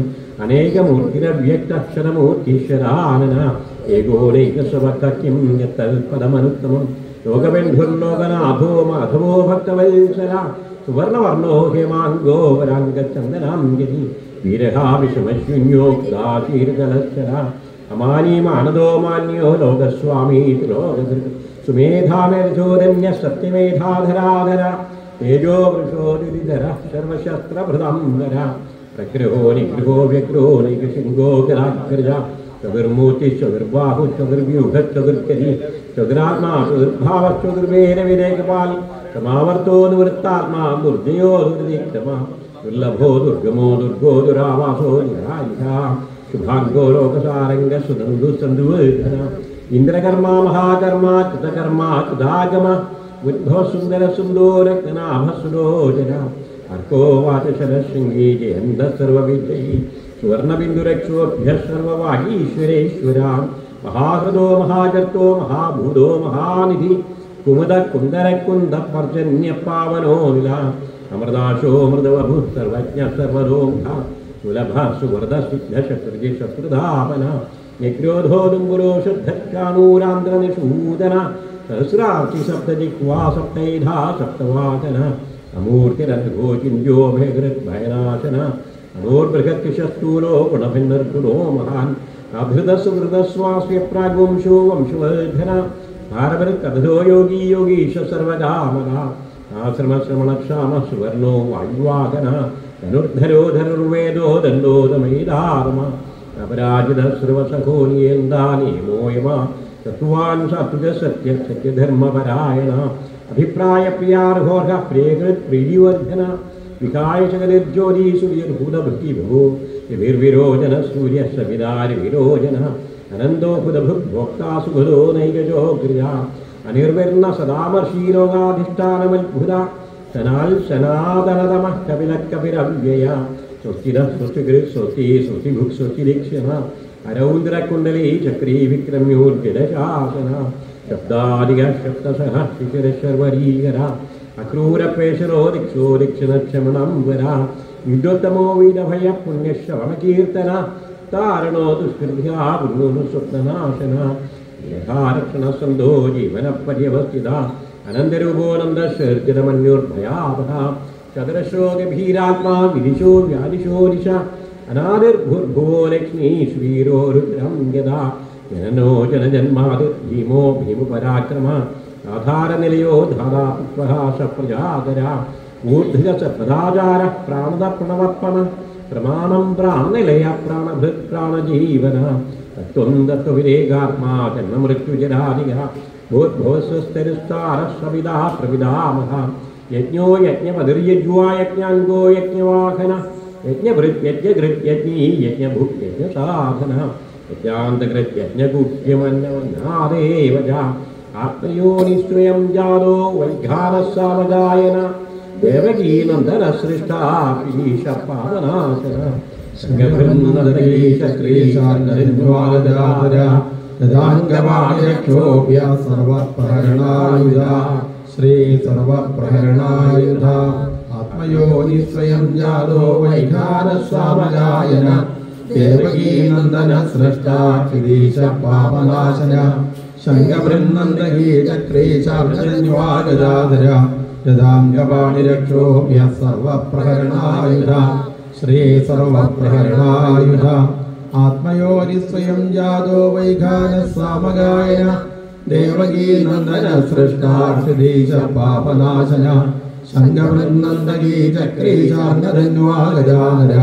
അനേകമൂർത്തിരവ്യക്തക്ഷരമൂർത്തീശ്വരാനന ഏകോനൈകസ്വഭക്തം യത്തൽപദമനുത്തമം ലോകബന്ധുർലോകനാഥോ മാധവോ ഭക്തവത്സല സുവർണവർണോ ഹേമാംഗോ വരാംഗചന്ദനാംഗരി വീരഹാ വിഷമശൂന്യോ ദാശീർദലശ്ചര അമാനി മാനദോ മാന്യോ ലോകസ്വാമി ലോകദൃക് സുമേധാമേധോരണ്യ സത്യമേധാധരാധര തേജോ വൃഷോദിധര സർവശസ്ത്രഭൃതംധര പ്രഗ്രഹോ നിഗ്രഹോ വ്യഗ്രോ നൈകശൃംഗോ ഗരാഗ്രജ ചതുർമൂർത്തി ചതുർബാഹു ചതുർവ്യൂഹ ചതുർക്കരി ചതുരാത്മാ ചതുർഭാവ ചതുർവേര വിരേകപാൽ സമാവർത്തോ നിവൃത്താത്മാ ദുർജയോ ദുർദിക്രമ ദുർലഭോ ദുർഗമോ ദുർഗോ ദുരാവാസോ നിരായിഹ ശുഭാംഗോ ലോകസാരംഗ സുതന്തു സന്തുവേദന ഇന്ദ്രകർമ്മ മഹാകർമ്മ കൃതകർമ്മ കൃതാഗമ ബുദ്ധോ സുന്ദര സുന്ദോരജ്ഞനാഭ സുലോചന അർക്കോ വാചശരശൃംഗീ ജയന്ത സർവവിജയീ സുവർണബിന്ദുരക്ഷോഭ്യ സർവവാഹീശ്വരേശ്വര മഹാഹൃദോ മഹാജർത്തോ മഹാഭൂതോ മഹാനിധി കുമുദ കുന്ദര കുന്ദ പർജന്യ പാവനോ നില അമൃതാശോ മൃദവഭു സർവജ്ഞ സർവരോമുഖ സുലഭ സുഹൃദ സിദ്ധ ശത്രുജി ശത്രുധാപന നിഗ്രോധോ ദുംബുരോ ശുദ്ധക്കാനൂരാന്ധ്ര നിഷൂദന സഹസ്രാർച്ചി സപ്തജിക്വാ സപ്തൈധാ സപ്തവാചന അമൂർത്തിരഘോ ചിന്യോ ഭയകൃത് ഭയനാശന അനോർബൃഹത്യശസ്തൂലോ ഗുണഭിന്നർഗുണോ മഹാൻ അഭൃതസുഹൃതസ്വാസ്യ പ്രാഗ്വംശോ വംശവർധന ഭാരവൃക്കഥോ യോഗീ യോഗീശ സർവകാമന ആശ്രമശ്രമണക്ഷാമ സുവർണോ വായുവാഹന ധനുർധരോ ധനുർവേദോ ദണ്ഡോദമൈതാരമ അപരാജിത സർവസഖോനിയേന്ദാനേമോയമ തത്വാൻ സത്വജ സത്യ സത്യധർമ്മപരായണ അഭിപ്രായ പ്രിയാർഹോർഹ പ്രിയകൃത് പ്രീതിവർദ്ധന വികായ ശകലിർജ്യോതി സൂര്യർഭൂതഭൃതിഭോ വിർവിരോചന സൂര്യ സവിതാരി വിരോചന അനന്തോ ഭുതഭുക്ഭോക്താ സുഖദോ നൈകജോ ക്രിയ അനിർവർണ സദാമർഷീലോകാധിഷ്ഠാനമത്ഭുത സനാൽ സനാതനതമ കപില കപിരവ്യയ സ്വസ്തിര സ്വസ്തികൃ സ്വസ്തി സ്വസ്തിഭുക് സ്വസ്തിദീക്ഷണ അരൗന്ദ്രകുണ്ടലീ ചക്രീ വിക്രമ്യോർജിതശാസന ശബ്ദാദിക ശബ്ദസഹ ശിശിരശർവരീകര അക്രൂരപേശരോ ദിക്ഷോ ദിക്ഷണക്ഷമണം വര വിദ്വത്തമോ വീരഭയ പുണ്യശ്രവണകീർത്തന താരണോ ദുഷ്കൃത്യാ പുണ്യോ സ്വപ്നനാശന യഥാരക്ഷണ സന്തോ ജീവന പര്യവസ്ഥിത അനന്തരൂപോനന്ദ ശർജിതമന്യോർഭയാവഹ ചതുരശോ ഗഭീരാത്മാ വിദിശോ വ്യാദിശോ ദിശ അനാദിർഭുർഭുവോ ലക്ഷ്മീ ശ്രീരോ രുദ്രം യഥാ ജനനോ ജനജന്മാത് ഭീമോ ഭീമപരാക്രമ ആധാരനിലയോ ധാരാപുഷ്പഹാസ പ്രജാതര ഊർധ്വ സദാചാര പ്രാണത പ്രണവപ്പണ പ്രമാണം പ്രാണനിലയ പ്രാണഭൃത് പ്രാണജീവന തത്വം തത്വവിരേകാത്മാ ജന്മമൃത്യുജരാദിക ഭൂദ്ഭവസ്വസ്ഥരുസ്താര സവിതാ പ്രവിതാമഹ യജ്ഞോ യജ്ഞപതിർയജ്വാ യജ്ഞാംഗോ യജ്ഞവാഹന യജ്ഞഭൃത് യജ്ഞഘൃത് യജ്ഞീ യജ്ഞഭുക് യജ്ഞസാധന യജ്ഞാന്തകൃത് യജ്ഞകൂപ്യമന്നവനാദേവ ആത്മയോനിസ്വയം ജാതോ വൈഘാനസാവഗായന ദേവകീനന്ദന സൃഷ്ടാ പീശ പാവനാശന ോഭ്യ സർവപ്രഹരണായുധ ശ്രീ സർവപ്രഹരണായുധ ആത്മയോനി സ്വയം ജാതോ വൈഖാരസ്വാമഗായന ദേവകീനന്ദന സൃഷ്ടാക്ഷരീശ പാപനാശന ശങ്കബൃന്നന്ദകീ ചക്രേ ശാബ്ദന്വാഗദാധര യഥാംഗപാണിരക്ഷോഭ്യ സർവപ്രഹരണായുധ ശ്രീ സർവപ്രഹരണായുധ ആത്മയോനി സ്വയം ജാതോ വൈഖാന സാമഗായന ദേവകീ നന്ദന സൃഷ്ടാക്ഷരീശ പാപനാശന ശങ്കബൃന്നന്ദകീ ചക്രേ ശാർഗധന്വാഗദാധര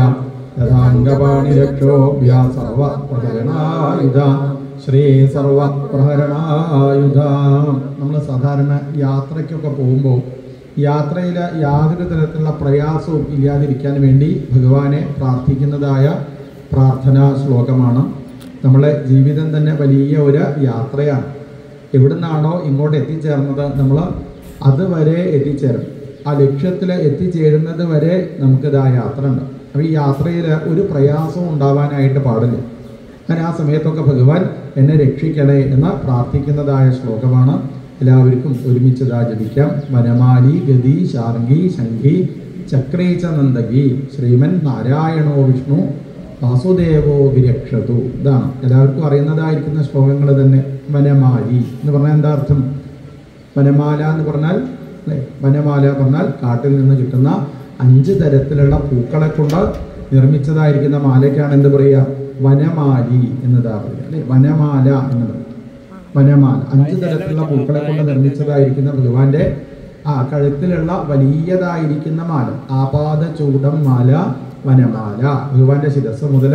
യഥാംഗപാണിരക്ഷോഭ്യ സർവപ്രഹരണായുധ ശ്രീ സർവപ്രഹരണായുധ നമ്മൾ സാധാരണ യാത്രയ്ക്കൊക്കെ പോകുമ്പോൾ യാത്രയിൽ യാതൊരു തരത്തിലുള്ള പ്രയാസവും ഇല്ലാതിരിക്കാൻ വേണ്ടി ഭഗവാനെ പ്രാർത്ഥിക്കുന്നതായ പ്രാർത്ഥനാ ശ്ലോകമാണ് നമ്മളെ ജീവിതം തന്നെ വലിയ ഒരു യാത്രയാണ് എവിടുന്നാണോ ഇങ്ങോട്ട് എത്തിച്ചേർന്നത് നമ്മൾ അതുവരെ എത്തിച്ചേരും ആ ലക്ഷ്യത്തിൽ എത്തിച്ചേരുന്നത് വരെ നമുക്കിത് ആ യാത്ര ഉണ്ട് അപ്പോൾ ഈ യാത്രയിൽ ഒരു പ്രയാസവും ഉണ്ടാവാനായിട്ട് പാടില്ല അങ്ങനെ ആ സമയത്തൊക്കെ ഭഗവാൻ എന്നെ രക്ഷിക്കണേ എന്ന് പ്രാർത്ഥിക്കുന്നതായ ശ്ലോകമാണ് എല്ലാവർക്കും ഒരുമിച്ച് ഇതാ ജപിക്കാം വനമാലി ഗതി ശാർഗി ശംഖി ചക്രേച്ച നന്ദകി ശ്രീമൻ നാരായണോ വിഷ്ണു വാസുദേവോ വിരക്ഷതു ഇതാണ് എല്ലാവർക്കും അറിയുന്നതായിരിക്കുന്ന ശ്ലോകങ്ങൾ തന്നെ വനമാലി എന്ന് പറഞ്ഞാൽ എന്താ അർത്ഥം വനമാല എന്ന് പറഞ്ഞാൽ അല്ലേ വനമാല പറഞ്ഞാൽ കാട്ടിൽ നിന്ന് കിട്ടുന്ന അഞ്ച് തരത്തിലുള്ള പൂക്കളെ കൊണ്ട് നിർമ്മിച്ചതായിരിക്കുന്ന മാലയ്ക്കാണ് എന്ത് പറയുക വനമാലി എന്നതാ പറയുക അല്ലെ വനമാല എന്ന് പറയും വനമാല അഞ്ച് തരത്തിലുള്ള പൂക്കളെ കൊണ്ട് നിർമ്മിച്ചതായിരിക്കുന്ന ഭഗവാന്റെ ആ കഴുത്തിലുള്ള വലിയതായിരിക്കുന്ന മാല ആപാദ ചൂടം മാല വനമാല ഭഗവാന്റെ ശിരസ് മുതൽ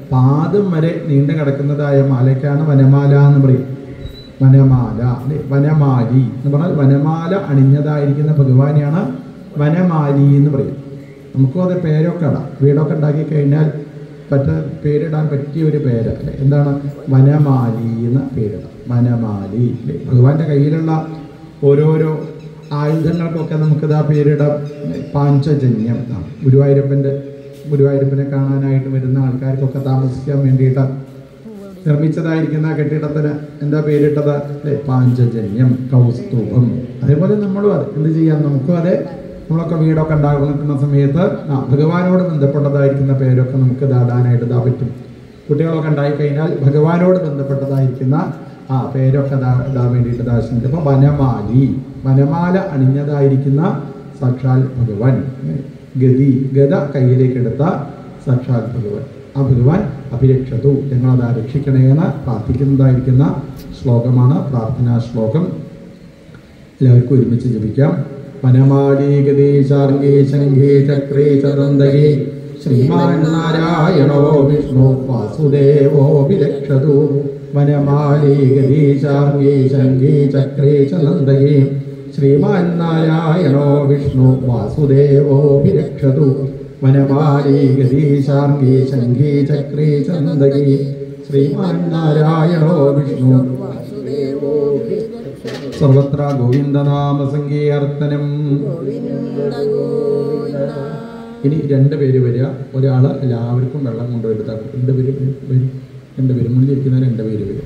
പാദം വരെ നീണ്ടു കിടക്കുന്നതായ മാലയ്ക്കാണ് വനമാല എന്ന് പറയും വനമാല അല്ലെ വനമാലി എന്ന് പറഞ്ഞാൽ വനമാല അണിഞ്ഞതായിരിക്കുന്ന ഭഗവാനെയാണ് വനമാലി എന്ന് പറയും നമുക്കും അത് പേരൊക്കെ ഇടാം വീടൊക്കെ ഉണ്ടാക്കി കഴിഞ്ഞാൽ പറ്റ പേരിടാൻ പറ്റിയ ഒരു പേര് അല്ലെ എന്താണ് വനമാലി എന്ന് പേരിടാം വനമാലി അല്ലെ ഭഗവാന്റെ കയ്യിലുള്ള ഓരോരോ ആയുധങ്ങൾക്കൊക്കെ നമുക്കിത് ആ പേരിടാം പാഞ്ചജന്യം ആ, ഗുരുവായൂരപ്പൻ്റെ ഗുരുവായൂരപ്പനെ കാണാനായിട്ട് വരുന്ന ആൾക്കാർക്കൊക്കെ താമസിക്കാൻ വേണ്ടിയിട്ട് നിർമ്മിച്ചതായിരിക്കുന്ന കെട്ടിടത്തിന് എന്താ പേരിട്ടത് അല്ലേ പാഞ്ചജന്യം കൗസ്തുഭം അതേപോലെ നമ്മളും അതെ എന്ത് ചെയ്യാം നമുക്കും അതെ നമ്മളൊക്കെ വീടൊക്കെ ഉണ്ടാകുന്ന സമയത്ത് ആ ഭഗവാനോട് ബന്ധപ്പെട്ടതായിരിക്കുന്ന പേരൊക്കെ നമുക്ക് ദാടാനായിട്ട് ഇതാ പറ്റും കുട്ടികളൊക്കെ ഉണ്ടായി കഴിഞ്ഞാൽ ഭഗവാനോട് ബന്ധപ്പെട്ടതായിരിക്കുന്ന ആ പേരൊക്കെ ഇതാ ഇടാൻ വേണ്ടിയിട്ട് ദാശനം അപ്പോൾ വനമാലി വനമാല അണിഞ്ഞതായിരിക്കുന്ന സാക്ഷാൽ ഭഗവാൻ ഗതി ഗത കയ്യിലേക്ക് എടുത്ത സാക്ഷാൽ ഭഗവാൻ ആ ഭഗവാൻ അഭിരക്ഷതു ഞങ്ങളത് രക്ഷിക്കണേന്ന് പ്രാർത്ഥിക്കുന്നതായിരിക്കുന്ന ശ്ലോകമാണ് പ്രാർത്ഥനാ ശ്ലോകം എല്ലാവർക്കും ഒരുമിച്ച് ജപിക്കാം വനമാലീ ഗതീശാർഗേ ശംഖേ ചക്രേ ചതന്തകേ ശ്രീമാൻ നാരായണോ വിഷ്ണു വാസുദേവോ വിരക്ഷതു വനമാലീ ഗതീശാർഗേ ശംഖേ ചക്രേ ചതന്തകേ ശ്രീമാൻ നാരായണോ വിഷ്ണു വാസുദേവോ വിരക്ഷതു വനമാലീ ഗതീശാർഗേ ശംഖേ ചക്രേ ചതന്തകേ ശ്രീമാൻ നാരായണോ വിഷ്ണു വാസുദേവോ സർവത്ര ഗോവിന്ദനാമ സങ്കീർത്തനം ഗോവിന്ദ ഗോവിന്ദ ഇനി രണ്ട് പേര് വരിക ഒരാള് എല്ലാവർക്കും വെള്ളം കൊണ്ടുവരുത്താം രണ്ട് പേര് വരും രണ്ട് പേര് മുന്നിലിരിക്കുന്ന രണ്ട് പേര് വരും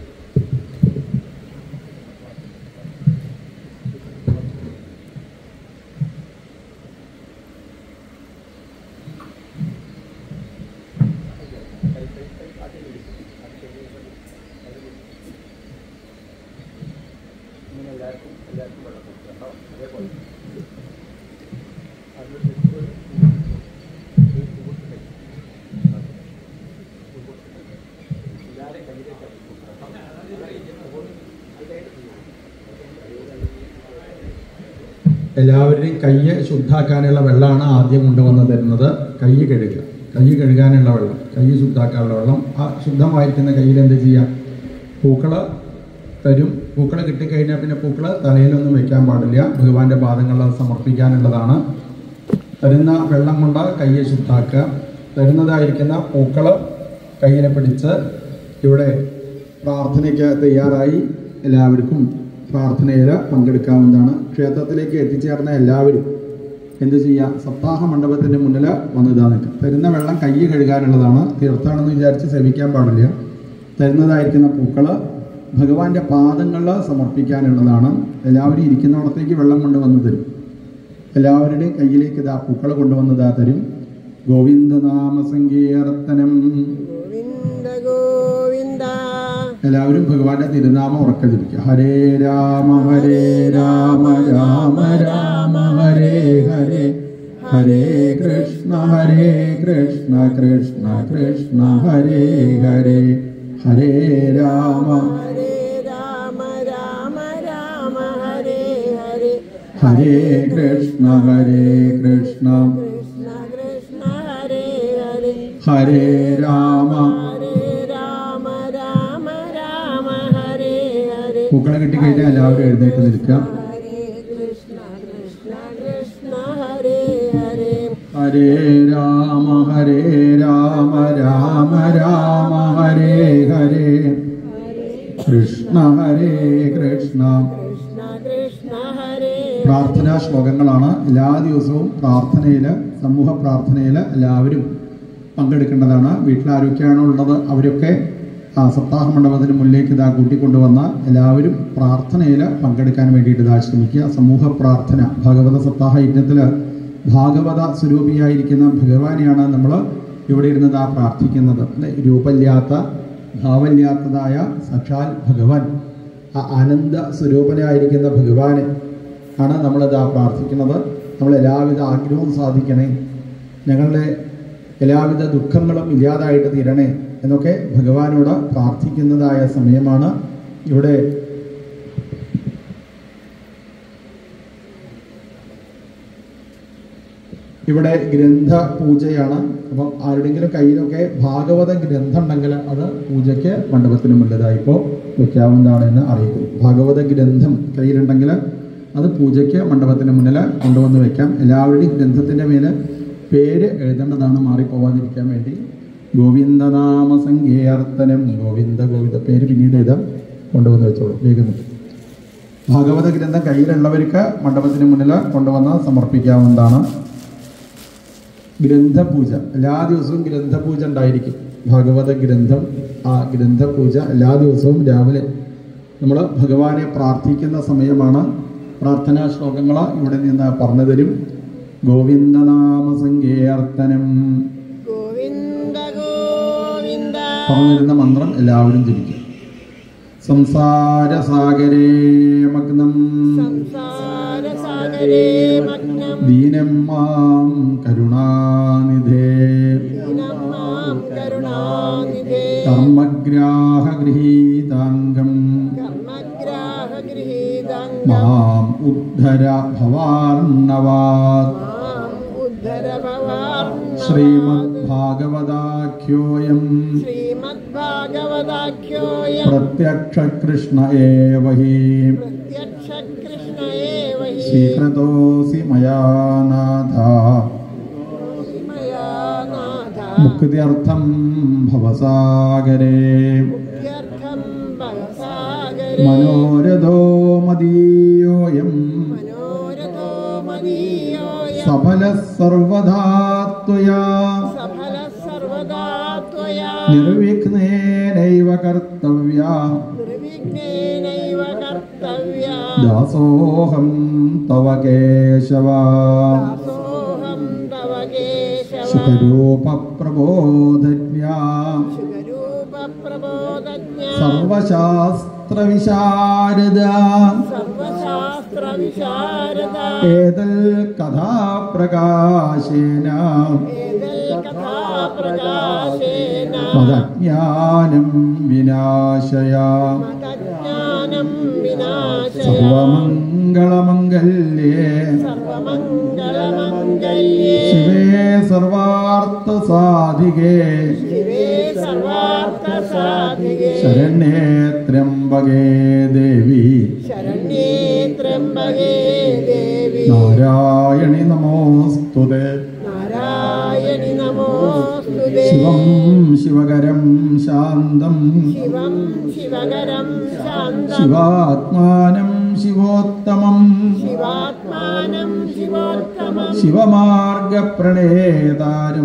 എല്ലാവരുടെയും കയ്യ് ശുദ്ധാക്കാനുള്ള വെള്ളമാണ് ആദ്യം കൊണ്ടുവന്ന് തരുന്നത് കൈ കഴുകുക കൈ കഴുകാനുള്ള വെള്ളം കൈ ശുദ്ധാക്കാനുള്ള വെള്ളം ആ ശുദ്ധമായിരിക്കുന്ന കയ്യിൽ എന്ത് ചെയ്യാം പൂക്കള് തരും പൂക്കള് കിട്ടിക്കഴിഞ്ഞാൽ പിന്നെ പൂക്കള് തലയിലൊന്നും വെക്കാൻ പാടില്ല ഭഗവാന്റെ പാദങ്ങളിൽ അത് സമർപ്പിക്കാനുള്ളതാണ് തരുന്ന വെള്ളം കൊണ്ട് കയ്യെ ശുദ്ധാക്കുക തരുന്നതായിരിക്കുന്ന പൂക്കള് കയ്യിലെ പിടിച്ച് ഇവിടെ പ്രാർത്ഥനയ്ക്ക് തയ്യാറായി എല്ലാവർക്കും പ്രാർത്ഥനയിൽ പങ്കെടുക്കാവുന്നതാണ് ക്ഷേത്രത്തിലേക്ക് എത്തിച്ചേർന്ന എല്ലാവരും എന്ത് ചെയ്യുക സപ്താഹ മണ്ഡപത്തിൻ്റെ മുന്നിൽ വന്നിതാ നിൽക്കുക തരുന്ന വെള്ളം കൈ കഴുകാനുള്ളതാണ് തീർത്ഥാണെന്ന് വിചാരിച്ച് സേവിക്കാൻ പാടില്ല തരുന്നതായിരിക്കുന്ന പൂക്കള് ഭഗവാന്റെ പാദങ്ങളിൽ സമർപ്പിക്കാനുള്ളതാണ് എല്ലാവരും ഇരിക്കുന്നിടത്തേക്ക് വെള്ളം കൊണ്ടുവന്ന് തരും എല്ലാവരുടെയും കയ്യിലേക്ക് ഇതാ പൂക്കൾ കൊണ്ടുവന്നതാ തരും ഗോവിന്ദനാമ സങ്കീർത്തനം ഗോവിന്ദ ഗോവിന്ദ എല്ലാവരും ഭഗവാന്റെ തിരുനാമം ഉറക്കെ ജപിക്കുക ഹരേ രാമ ഹരേ രാമ രാമ രാമ ഹരേ ഹരേ ഹരേ കൃഷ്ണ ഹരേ കൃഷ്ണ കൃഷ്ണ കൃഷ്ണ ഹരേ ഹരേ ഹരേ രാമ ഹരേ രാമ രാമ രാമ ഹരേ ഹരേ ഹരേ കൃഷ്ണ ഹരേ കൃഷ്ണ കൃഷ്ണ കൃഷ്ണ ഹരേ ഹരേ ഹരേ രാമ ഹരേ രാമ രാമ രാമ ഹരേ ഹരേ പൂക്കളെ കിട്ടിക്കഴിഞ്ഞാൽ എല്ലാവരും എഴുന്നേറ്റ് നിൽക്കുക ഹരേ കൃഷ്ണ കൃഷ്ണ കൃഷ്ണ ഹരേ ഹരേ ഹരേ രാമ ഹരേ രാമ രാമ രാമ ഹരേ ഹരേ കൃഷ്ണ ഹരേ കൃഷ്ണ കൃഷ്ണ കൃഷ്ണ ഹരേ പ്രാർത്ഥനാ ശ്ലോകങ്ങളാണ് എല്ലാ ദിവസവും പ്രാർത്ഥനയിൽ സമൂഹ പ്രാർത്ഥനയിൽ എല്ലാവരും പങ്കെടുക്കേണ്ടതാണ് വീട്ടിൽ ആരൊക്കെയാണോ ഉള്ളത് അവരൊക്കെ ആ സപ്താഹ മണ്ഡപത്തിന് മുന്നിലേക്ക് ഇതാ കൂട്ടിക്കൊണ്ടുവന്ന എല്ലാവരും പ്രാർത്ഥനയിൽ പങ്കെടുക്കാൻ വേണ്ടിയിട്ട് ഇതാ ശ്രമിക്കുക സമൂഹ പ്രാർത്ഥന ഭാഗവത സപ്താഹ യജ്ഞത്തിൽ ഭാഗവത സ്വരൂപിയായിരിക്കുന്ന ഭഗവാനെയാണ് നമ്മൾ ഇവിടെ ഇരുന്ന് ഇതാ പ്രാർത്ഥിക്കുന്നത് അല്ലെ രൂപമില്ലാത്ത ഭാവമില്ലാത്തതായ സാക്ഷാൽ ഭഗവാൻ ആ ആനന്ദ സ്വരൂപനായിരിക്കുന്ന ഭഗവാനെ ആണ് നമ്മളിതാ പ്രാർത്ഥിക്കുന്നത് നമ്മൾ എല്ലാവിധ ആഗ്രഹവും സാധിക്കണേ ഞങ്ങളുടെ എല്ലാവിധ ദുഃഖങ്ങളും ഇല്ലാതായിട്ട് തീരണേ എന്നൊക്കെ ഭഗവാനോട് പ്രാർത്ഥിക്കുന്നതായ സമയമാണ് ഇവിടെ ഇവിടെ ഗ്രന്ഥ പൂജയാണ് അപ്പം ആരുടെങ്കിലും കയ്യിലൊക്കെ ഭാഗവത ഗ്രന്ഥം ഉണ്ടെങ്കിൽ അത് പൂജയ്ക്ക് മണ്ഡപത്തിന് മുന്നിലായിപ്പോൾ വെക്കാവുന്നതാണ് എന്ന് അറിയിക്കുന്നു ഭാഗവത ഗ്രന്ഥം കയ്യിലുണ്ടെങ്കിൽ അത് പൂജയ്ക്ക് മണ്ഡപത്തിന് മുന്നിൽ കൊണ്ടുവന്ന് വെക്കാം എല്ലാവരുടെയും ഗ്രന്ഥത്തിൻ്റെ മേൽ പേര് എഴുതേണ്ടതാണ് മാറിപ്പോവാതിരിക്കാൻ വേണ്ടി ഗോവിന്ദനാമ സങ്കീർത്തനം ഗോവിന്ദ ഗോവിന്ദ പേര് പിന്നീട് എഴുതാം കൊണ്ടുവന്ന് വെച്ചോളൂ വേഗം വെച്ചു. ഭാഗവത ഗ്രന്ഥം കയ്യിലുള്ളവർക്ക് മണ്ഡപത്തിന് മുന്നിൽ കൊണ്ടുവന്ന് സമർപ്പിക്കാവുന്നതാണ് ഗ്രന്ഥപൂജ എല്ലാ ദിവസവും ഗ്രന്ഥപൂജ ഉണ്ടായിരിക്കും ഭാഗവത ഗ്രന്ഥം ആ ഗ്രന്ഥപൂജ എല്ലാ ദിവസവും രാവിലെ നമ്മൾ ഭഗവാനെ പ്രാർത്ഥിക്കുന്ന സമയമാണ് പ്രാർത്ഥനാ ശ്ലോകങ്ങൾ ഇവിടെ നിന്ന് പറഞ്ഞു തരും ഗോവിന്ദനാമ സങ്കീർത്തനം ഗോവിന്ദ ഗോവിന്ദ പറഞ്ഞു തരുന്ന മന്ത്രം എല്ലാവരും ജപിക്കും സംസാരസാഗരേ മഗ്നം സംസാരസാഗരേ മഗ്നം ദീനം മാം കരുണാനിധേ ദീനമാം കരുണാനിധേ കർമ്മഗ്രാഹഗൃഹീതാംഗം കർമ്മഗ്രാഹഗൃഹീതംഗം മാം ഉദ്ധര ഭവാർണവാത് മാം ഉദ്ധര ഭവാർണവാത് ശ്രീമദ്ഭാഗവതാഖ്യോയം ശ്രീമദ്ഭാഗവതാഖ്യോയം പ്രത്യക്ഷകൃഷ്ണ ഏവ ഹി പ്രത്യക്ഷ കൃഷ്ണ ഏവ ഹി സ്വീകൃതോസി മയാ നാഥ മയാ നാഥ മുക്തിയർത്ഥം ഭവസാഗരേ മുക്ത്യർത്ഥം ഭവസാഗരേ മനോരഥോ മദീയോയം മനോരഥോ മദീയോയം സഫല സർവധാ ത്വയാ സഫല സർവദാ ത്വയാ നിർവിഘ്നേനൈവ കർത്തവ്യ നിർവിഘ്നേനൈവ കർത്തവ്യ ദാസോഹം തവ കേശവ ദാസോഹം തവ കേശവ സുഖരൂപ പ്രബോധജ്ഞാ ശുഭരൂപ പ്രബോധജ്ഞ സർവശാസ്ത്ര വിശാരദ സർവശാസ്ത്ര വിശാരദ ഏതൽ കഥാപ്രകാശേന ഏതൽ കഥാപ്രകാശേന മതജ്ഞാനം വിനാശയാ മതജ്ഞാനം വിനാശയ സർവമംഗളമംഗല്യേ സർവമംഗളമംഗല്യേ ശിവേ സർവാർത്ഥസാധികേ ശിവേ സർവാർത്ഥസാധികേ ശരണ്യേ ത്രയംബകേ ദേവി ശരണ്യേ ത്രംബകേ ദേവി നാരായണി നമോസ്തുതേ നാരായണി നമോസ്തുതേ ശിവം ശിവകരം ശാന്തം ശിവം ശിവകരം ശാന്തം ശിവാത്മാനം ശിവോത്തമം ശിവാത്മാനം ശിവോത്തമം ശിവമാർഗപ്രണേതാരം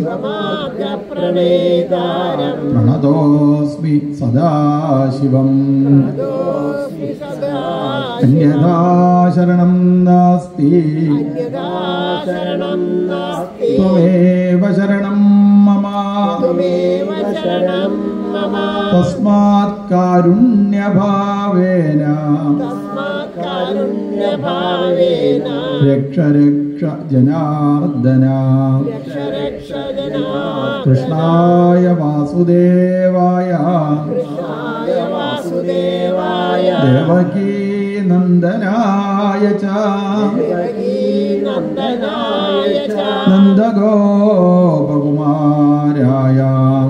ശിവമാർഗപ്രണേതാരം പ്രണതോസ്മി സദാശിവം ദോസ്മി സദാ അന്യഥാ ശരണം നാസ്തി അന്യഥാ ശരണം നാസ്തി ത്വമേവ ശരണം മമ ത്വമേവ ശരണം മമ തസ്മാത് കാരുണ്യഭാവേന തസ്മാത് കാരുണ്യഭാവേന രക്ഷ രക്ഷ ജനാർദ്ദന രക്ഷ രക്ഷ ജനാർദ്ദന കൃഷ്ണായ വാസുദേവായ കൃഷ്ണായ വാസുദേവായ ദേവകീ നന്ദനായ ച ദേവകീ നന്ദനായ ച നന്ദഗോപകുമാരായ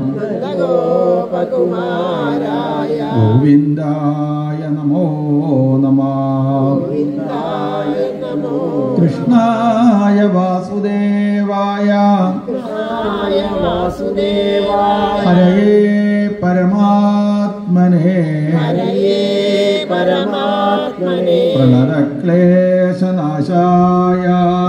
നന്ദഗോപകുമാരായ ഗോവിന്ദായ നമോ നമ ഗോവിന്ദായ നമോ കൃഷ്ണായ വാസുദേവായ കൃഷ്ണായ വാസുദേവായ ഹരയേ പരമാത്മനെ ഹരയേ പരമാത്മനെ പ്രണരക്ലേശനാശായ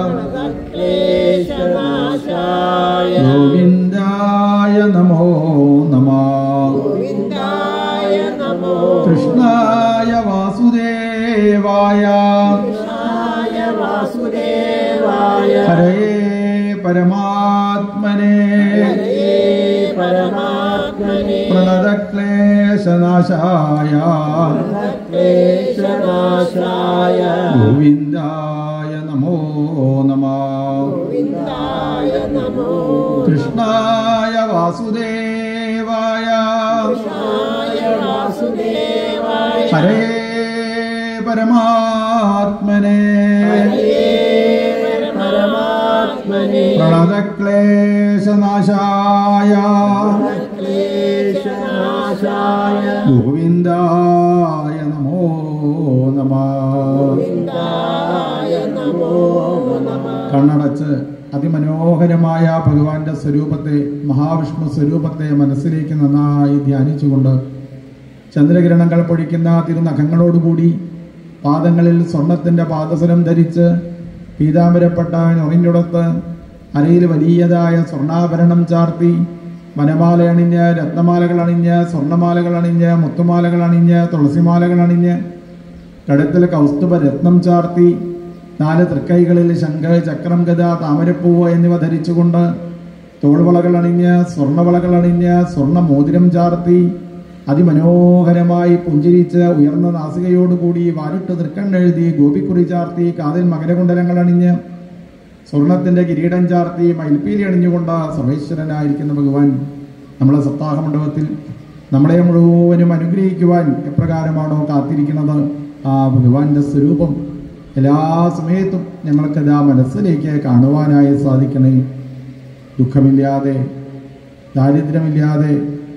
ക്ലേശനാശായ ഗോവിന്ദായ നമോ നമ ഗോവിന്ദായ നമോ കൃഷ്ണായ വാസുദേവായ കൃഷ്ണായ വാസുദേവായ ഹരയേ പരമാത്മനെ ഹരയേ പരമാത്മനെ പ്രണതക്ലേശനാശായ ക്ലേശനാശായ ഗോവിന്ദായ നമോ നമ ഗോവിന്ദായ നമോ കൃഷ്ണായ വാസുദേവായ കൃഷ്ണായ വാസുദേവായ ഹരേ പരമാത്മനെ ഹരയേ പരമാത്മനെ ഭരതക്ലേശനാശായ ക്ലേശനാശായ ഗോവിന്ദായ നമോ നമ ഗോവിന്ദായ നമോ നമഃ കണ്ണടച്ച് അതിമനോഹരമായ ഭഗവാന്റെ സ്വരൂപത്തെ മഹാവിഷ്ണു സ്വരൂപത്തെ മനസ്സിലേക്ക് നന്നായി ധ്യാനിച്ചുകൊണ്ട് ചന്ദ്രകിരണങ്ങൾ പൊഴിക്കുന്ന തിരുനഖങ്ങളോടുകൂടി പാദങ്ങളിൽ സ്വർണത്തിന്റെ പാദസരം ധരിച്ച് പീതാംബരപ്പെട്ട ഞൊറിഞ്ഞുടത്ത് അരയിൽ വലിയതായ സ്വർണ്ണാഭരണം ചാർത്തി വനമാല അണിഞ്ഞ് രത്നമാലകൾ അണിഞ്ഞ് സ്വർണ്ണമാലകൾ അണിഞ്ഞ് മുത്തുമാലകൾ അണിഞ്ഞ് തുളസിമാലകൾ അണിഞ്ഞ് കടത്തിൽ കൗസ്തുഭ രത്നം ചാർത്തി നാല് തൃക്കൈകളിൽ ശംഖ് ചക്രം ഗത താമരപ്പൂവ് എന്നിവ ധരിച്ചുകൊണ്ട് തോൾവളകൾ അണിഞ്ഞ് സ്വർണ്ണവളകൾ അണിഞ്ഞ് സ്വർണ്ണ മോതിരം ചാർത്തി അതിമനോഹരമായി പുഞ്ചിരിച്ച് ഉയർന്ന നാസികയോടുകൂടി വാലിട്ട് തൃക്കണ്ണെഴുതി ഗോപിക്കുറി ചാർത്തി കാതിൽ മകരകുണ്ടലങ്ങൾ അണിഞ്ഞ് സ്വർണത്തിന്റെ കിരീടം ചാർത്തി മയിൽപ്പീലി അണിഞ്ഞുകൊണ്ട് സർവേശ്വരനായിരിക്കുന്ന ഭഗവാൻ നമ്മളെ സപ്താഹ മണ്ഡപത്തിൽ നമ്മളെ മുഴുവനും അനുഗ്രഹിക്കുവാൻ എപ്രകാരമാണോ കാത്തിരിക്കുന്നത് ആ ഭഗവാന്റെ സ്വരൂപം എല്ലാ സമയത്തും ഞങ്ങൾക്കത് ആ മനസ്സിലേക്ക് കാണുവാനായി സാധിക്കണേ ദുഃഖമില്ലാതെ ദാരിദ്ര്യമില്ലാതെ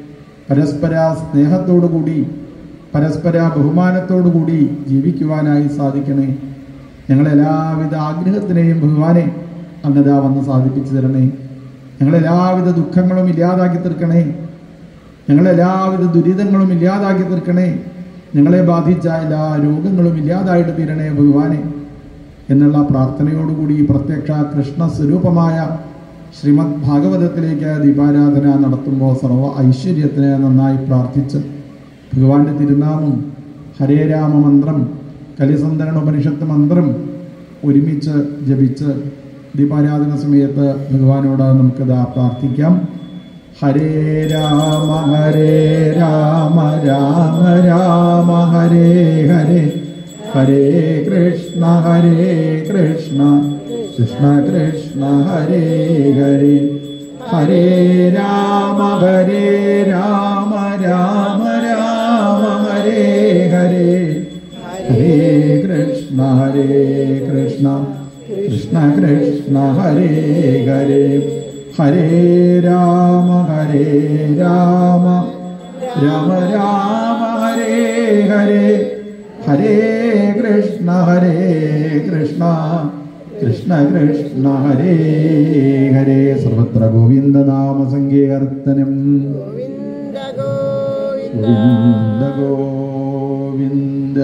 പരസ്പര സ്നേഹത്തോടുകൂടി പരസ്പര ബഹുമാനത്തോടുകൂടി ജീവിക്കുവാനായി സാധിക്കണേ ഞങ്ങളെല്ലാവിധ ആഗ്രഹത്തിനെയും ഭഗവാനെ അങ്ങതാ വന്ന് സാധിപ്പിച്ചു തരണേ ഞങ്ങളെല്ലാവിധ ദുഃഖങ്ങളും ഇല്ലാതാക്കി തീർക്കണേ ഞങ്ങളെല്ലാവിധ ദുരിതങ്ങളും ഇല്ലാതാക്കി തീർക്കണേ ഞങ്ങളെ ബാധിച്ച എല്ലാ രോഗങ്ങളും ഇല്ലാതായിട്ട് തീരണേ ഭഗവാനെ എന്നുള്ള പ്രാർത്ഥനയോടുകൂടി ഈ പ്രത്യക്ഷ കൃഷ്ണ സ്വരൂപമായ ശ്രീമദ് ഭാഗവതത്തിലേക്ക് ദീപാരാധന നടത്തുമ്പോൾ സർവ ഐശ്വര്യത്തിന് നന്നായി പ്രാർത്ഥിച്ച് ഭഗവാന്റെ തിരുനാമം ഹരേ രാമ മന്ത്രം കലിസന്ധരണ ഉപനിഷത്ത് മന്ത്രം ഒരുമിച്ച് ജപിച്ച് ദീപാരാധന സമയത്ത് ഭഗവാനോട് നമുക്കിതാ പ്രാർത്ഥിക്കാം ഹരേ രാമ ഹരേ രാമ രാമ രാമ ഹരേ ഹരേ ഹരേ കൃഷ്ണ ഹരേ കൃഷ്ണ കൃഷ്ണ കൃഷ്ണ ഹരേ ഹരേ ഹരേ രാമ ഹരേ രാമ രാമ രാമ ഹരേ ഹരേ ഹരേ കൃഷ്ണ ഹരേ കൃഷ്ണ കൃഷ്ണ കൃഷ്ണ ഹരേ ഹരേ ഹരേ രാമ ഹരേ രാമ രാമ രാമ ഹരേ ഹരേ ഹരേ കൃഷ്ണ ഹരേ കൃഷ്ണ കൃഷ്ണ കൃഷ്ണ ഹരേ ഹരേ സർവത്ര ഗോവിന്ദ നാമ സങ്കീർത്തനം ഗോവിന്ദ ഗോവിന്ദ ഗോവിന്ദ ഗോവിന്ദ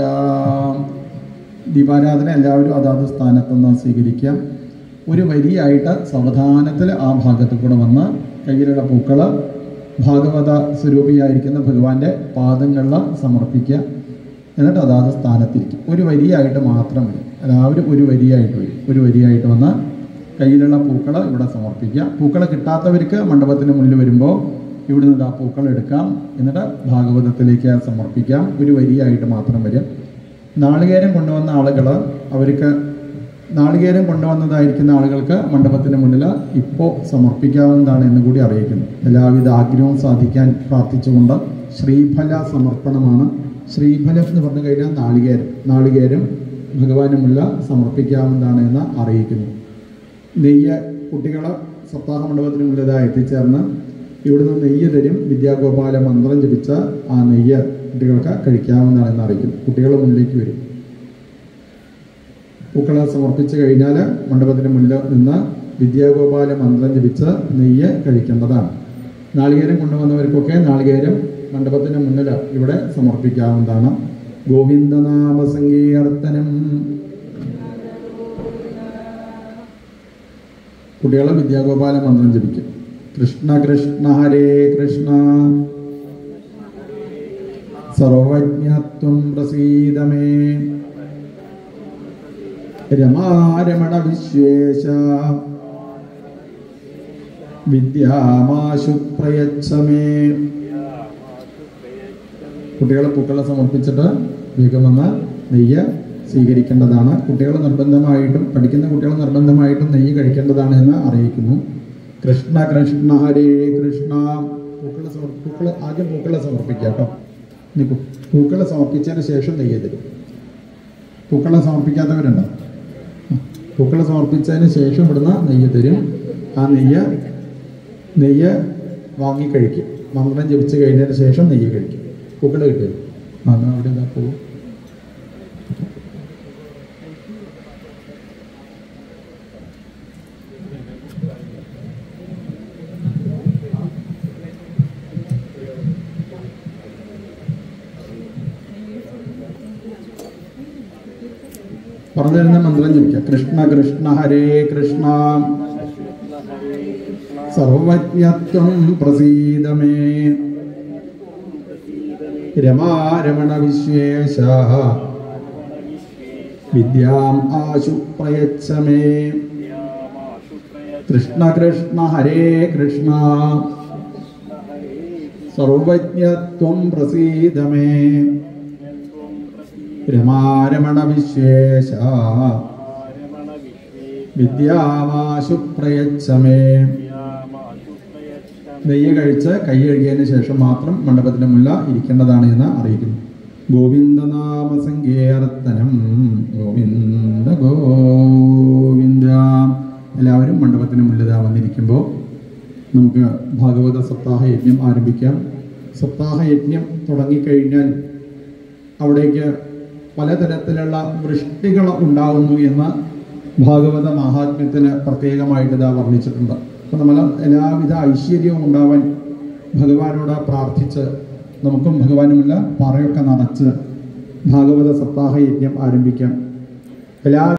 ദീപാരാധന എല്ലാവരും അതാത് സ്ഥാനത്തുനിന്ന് സ്വീകരിക്കാം ഒരു വരിയായിട്ട് സാവധാനത്തിൽ ആ ഭാഗത്ത് കൂടെ വന്ന് കയ്യിലുള്ള പൂക്കള് ഭാഗവത സ്വരൂപിയായിരിക്കുന്ന ഭഗവാന്റെ പാദങ്ങളിൽ സമർപ്പിക്കുക എന്നിട്ട് അതാത് സ്ഥാനത്തിരിക്കും ഒരു വരിയായിട്ട് മാത്രം മതി എല്ലാവരും ഒരു വരിയായിട്ട് വരും ഒരു വരിയായിട്ട് വന്ന് കയ്യിലുള്ള പൂക്കൾ ഇവിടെ സമർപ്പിക്കുക പൂക്കൾ കിട്ടാത്തവർക്ക് മണ്ഡപത്തിന് മുന്നിൽ വരുമ്പോൾ ഇവിടുന്ന് ആ പൂക്കൾ എടുക്കാം എന്നിട്ട് ഭാഗവതത്തിലേക്ക് സമർപ്പിക്കാം ഒരു വരിയായിട്ട് മാത്രം വരും നാളികേരം കൊണ്ടുവന്ന ആളുകൾ അവർക്ക് നാളികേരം കൊണ്ടുവന്നതായിരിക്കുന്ന ആളുകൾക്ക് മണ്ഡപത്തിന് മുന്നിൽ ഇപ്പോൾ സമർപ്പിക്കാവുന്നതാണ് എന്ന് കൂടി അറിയിക്കുന്നു എല്ലാവിധ ആഗ്രഹവും സാധിക്കാൻ പ്രാർത്ഥിച്ചുകൊണ്ട് ശ്രീഫല സമർപ്പണമാണ് ശ്രീഫലം എന്ന് പറഞ്ഞു കഴിഞ്ഞാൽ നാളികേരം നാളികേരം ഭഗവാന് മുല്ല സമർപ്പിക്കാവുന്നതാണ് എന്ന് അറിയിക്കുന്നു നെയ്യ് കുട്ടികൾ സപ്താഹ മണ്ഡപത്തിന് മുന്നിൽ എത്തിച്ചേർന്ന് ഇവിടുന്ന് നെയ്യ് തരും വിദ്യാഗോപാല മന്ത്രം ജപിച്ച ആ നെയ്യ് കുട്ടികൾക്ക് കഴിക്കാവുന്നതാണെന്ന് അറിയിക്കുന്നു കുട്ടികൾ മുന്നിലേക്ക് വരും പൂക്കളെ സമർപ്പിച്ചു കഴിഞ്ഞാൽ മണ്ഡപത്തിന് മുന്നിൽ നിന്ന് വിദ്യാഗോപാല മന്ത്രം ജപിച്ച് നെയ്യ് കഴിക്കേണ്ടതാണ് നാളികേരം കൊണ്ടുവന്നവർക്കൊക്കെ നാളികേരം മണ്ഡപത്തിന് മുന്നിൽ ഇവിടെ സമർപ്പിക്കാവുന്നതാണ് ഗോവിന്ദനാമ സങ്കീർത്തനം കുട്ടികളെ വിദ്യാഗോപാല മന്ത്രം ജപിക്കും കൃഷ്ണ കൃഷ്ണ ഹരേ കൃഷ്ണ സർവജ്ഞത്വം പ്രസീദമേ രമാരമണ വിശ്വേശ വിദ്യാമാശു പ്രയച്ഛമേ കുട്ടികളെ പൂക്കളെ സമർപ്പിച്ചിട്ട് വേഗം വന്ന് നെയ്യ് സ്വീകരിക്കേണ്ടതാണ് കുട്ടികൾ നിർബന്ധമായിട്ടും പഠിക്കുന്ന കുട്ടികൾ നിർബന്ധമായിട്ടും നെയ്യ് കഴിക്കേണ്ടതാണ് എന്ന് അറിയിക്കുന്നു കൃഷ്ണ കൃഷ്ണ ഹരേ കൃഷ്ണ പൂക്കളെ സമർ പൂക്കളെ ആദ്യം പൂക്കളെ സമർപ്പിക്കുക കേട്ടോ നിൽക്കൂ പൂക്കളെ സമർപ്പിച്ചതിന് ശേഷം നെയ്യ് തരും പൂക്കളെ സമർപ്പിക്കാത്തവരുണ്ടോ പൂക്കളെ സമർപ്പിച്ചതിന് ശേഷം ഇവിടുന്ന് നെയ്യ് തരും ആ നെയ്യ് നെയ്യ് വാങ്ങി കഴിക്കും മന്ത്രം ജപിച്ച് കഴിഞ്ഞതിന് ശേഷം നെയ്യ് കഴിക്കും പൂക്കൾ കിട്ടും ആ എന്നാ അവിടെ എന്താ പോകും പറഞ്ഞു തരുന്ന മന്ത്രം ജപിക്കുക കൃഷ്ണ കൃഷ്ണ ഹരേ കൃഷ്ണ സർവജ്ഞത്വം പ്രസീദമേ രമാരമണ വിശ്വേശ വിദ്യാം ആശു പ്രയച്ഛ മേ കൃഷ്ണ കൃഷ്ണ ഹരേ കൃഷ്ണ സർവജ്ഞത്വം പ്രസീദമേ രമാരമണ വിശ്വേശ വിദ്യാമാശു പ്രയച്ഛമേ നെയ്യ് കഴിച്ച് കൈ കഴുകിയതിന് ശേഷം മാത്രം മണ്ഡപത്തിന്റെ മുല്ല ഇരിക്കേണ്ടതാണ് എന്ന് അറിയിക്കുന്നു ഗോവിന്ദനാമ സങ്കീർത്തനം ഗോവിന്ദ ഗോവിന്ദ എല്ലാവരും മണ്ഡപത്തിന് മുന്നിൽ വന്നിരിക്കുമ്പോൾ നമുക്ക് ഭാഗവത സപ്താഹ യജ്ഞം ആരംഭിക്കാം സപ്താഹ യജ്ഞം തുടങ്ങിക്കഴിഞ്ഞാൽ അവിടേക്ക് പലതരത്തിലുള്ള വൃഷ്ടികൾ ഉണ്ടാകുന്നു എന്ന് ഭാഗവത മഹാത്മ്യത്തിന് പ്രത്യേകമായിട്ട് ഇതാ വർണ്ണിച്ചിട്ടുണ്ട് അപ്പം നമ്മൾ എല്ലാവിധ ഐശ്വര്യവും ഉണ്ടാവാൻ ഭഗവാനോട് പ്രാർത്ഥിച്ച് നമുക്കും ഭഗവാനുമുള്ള പറയൊക്കെ നടച്ച് ഭാഗവത സപ്താഹ യജ്ഞം ആരംഭിക്കാം എല്ലാ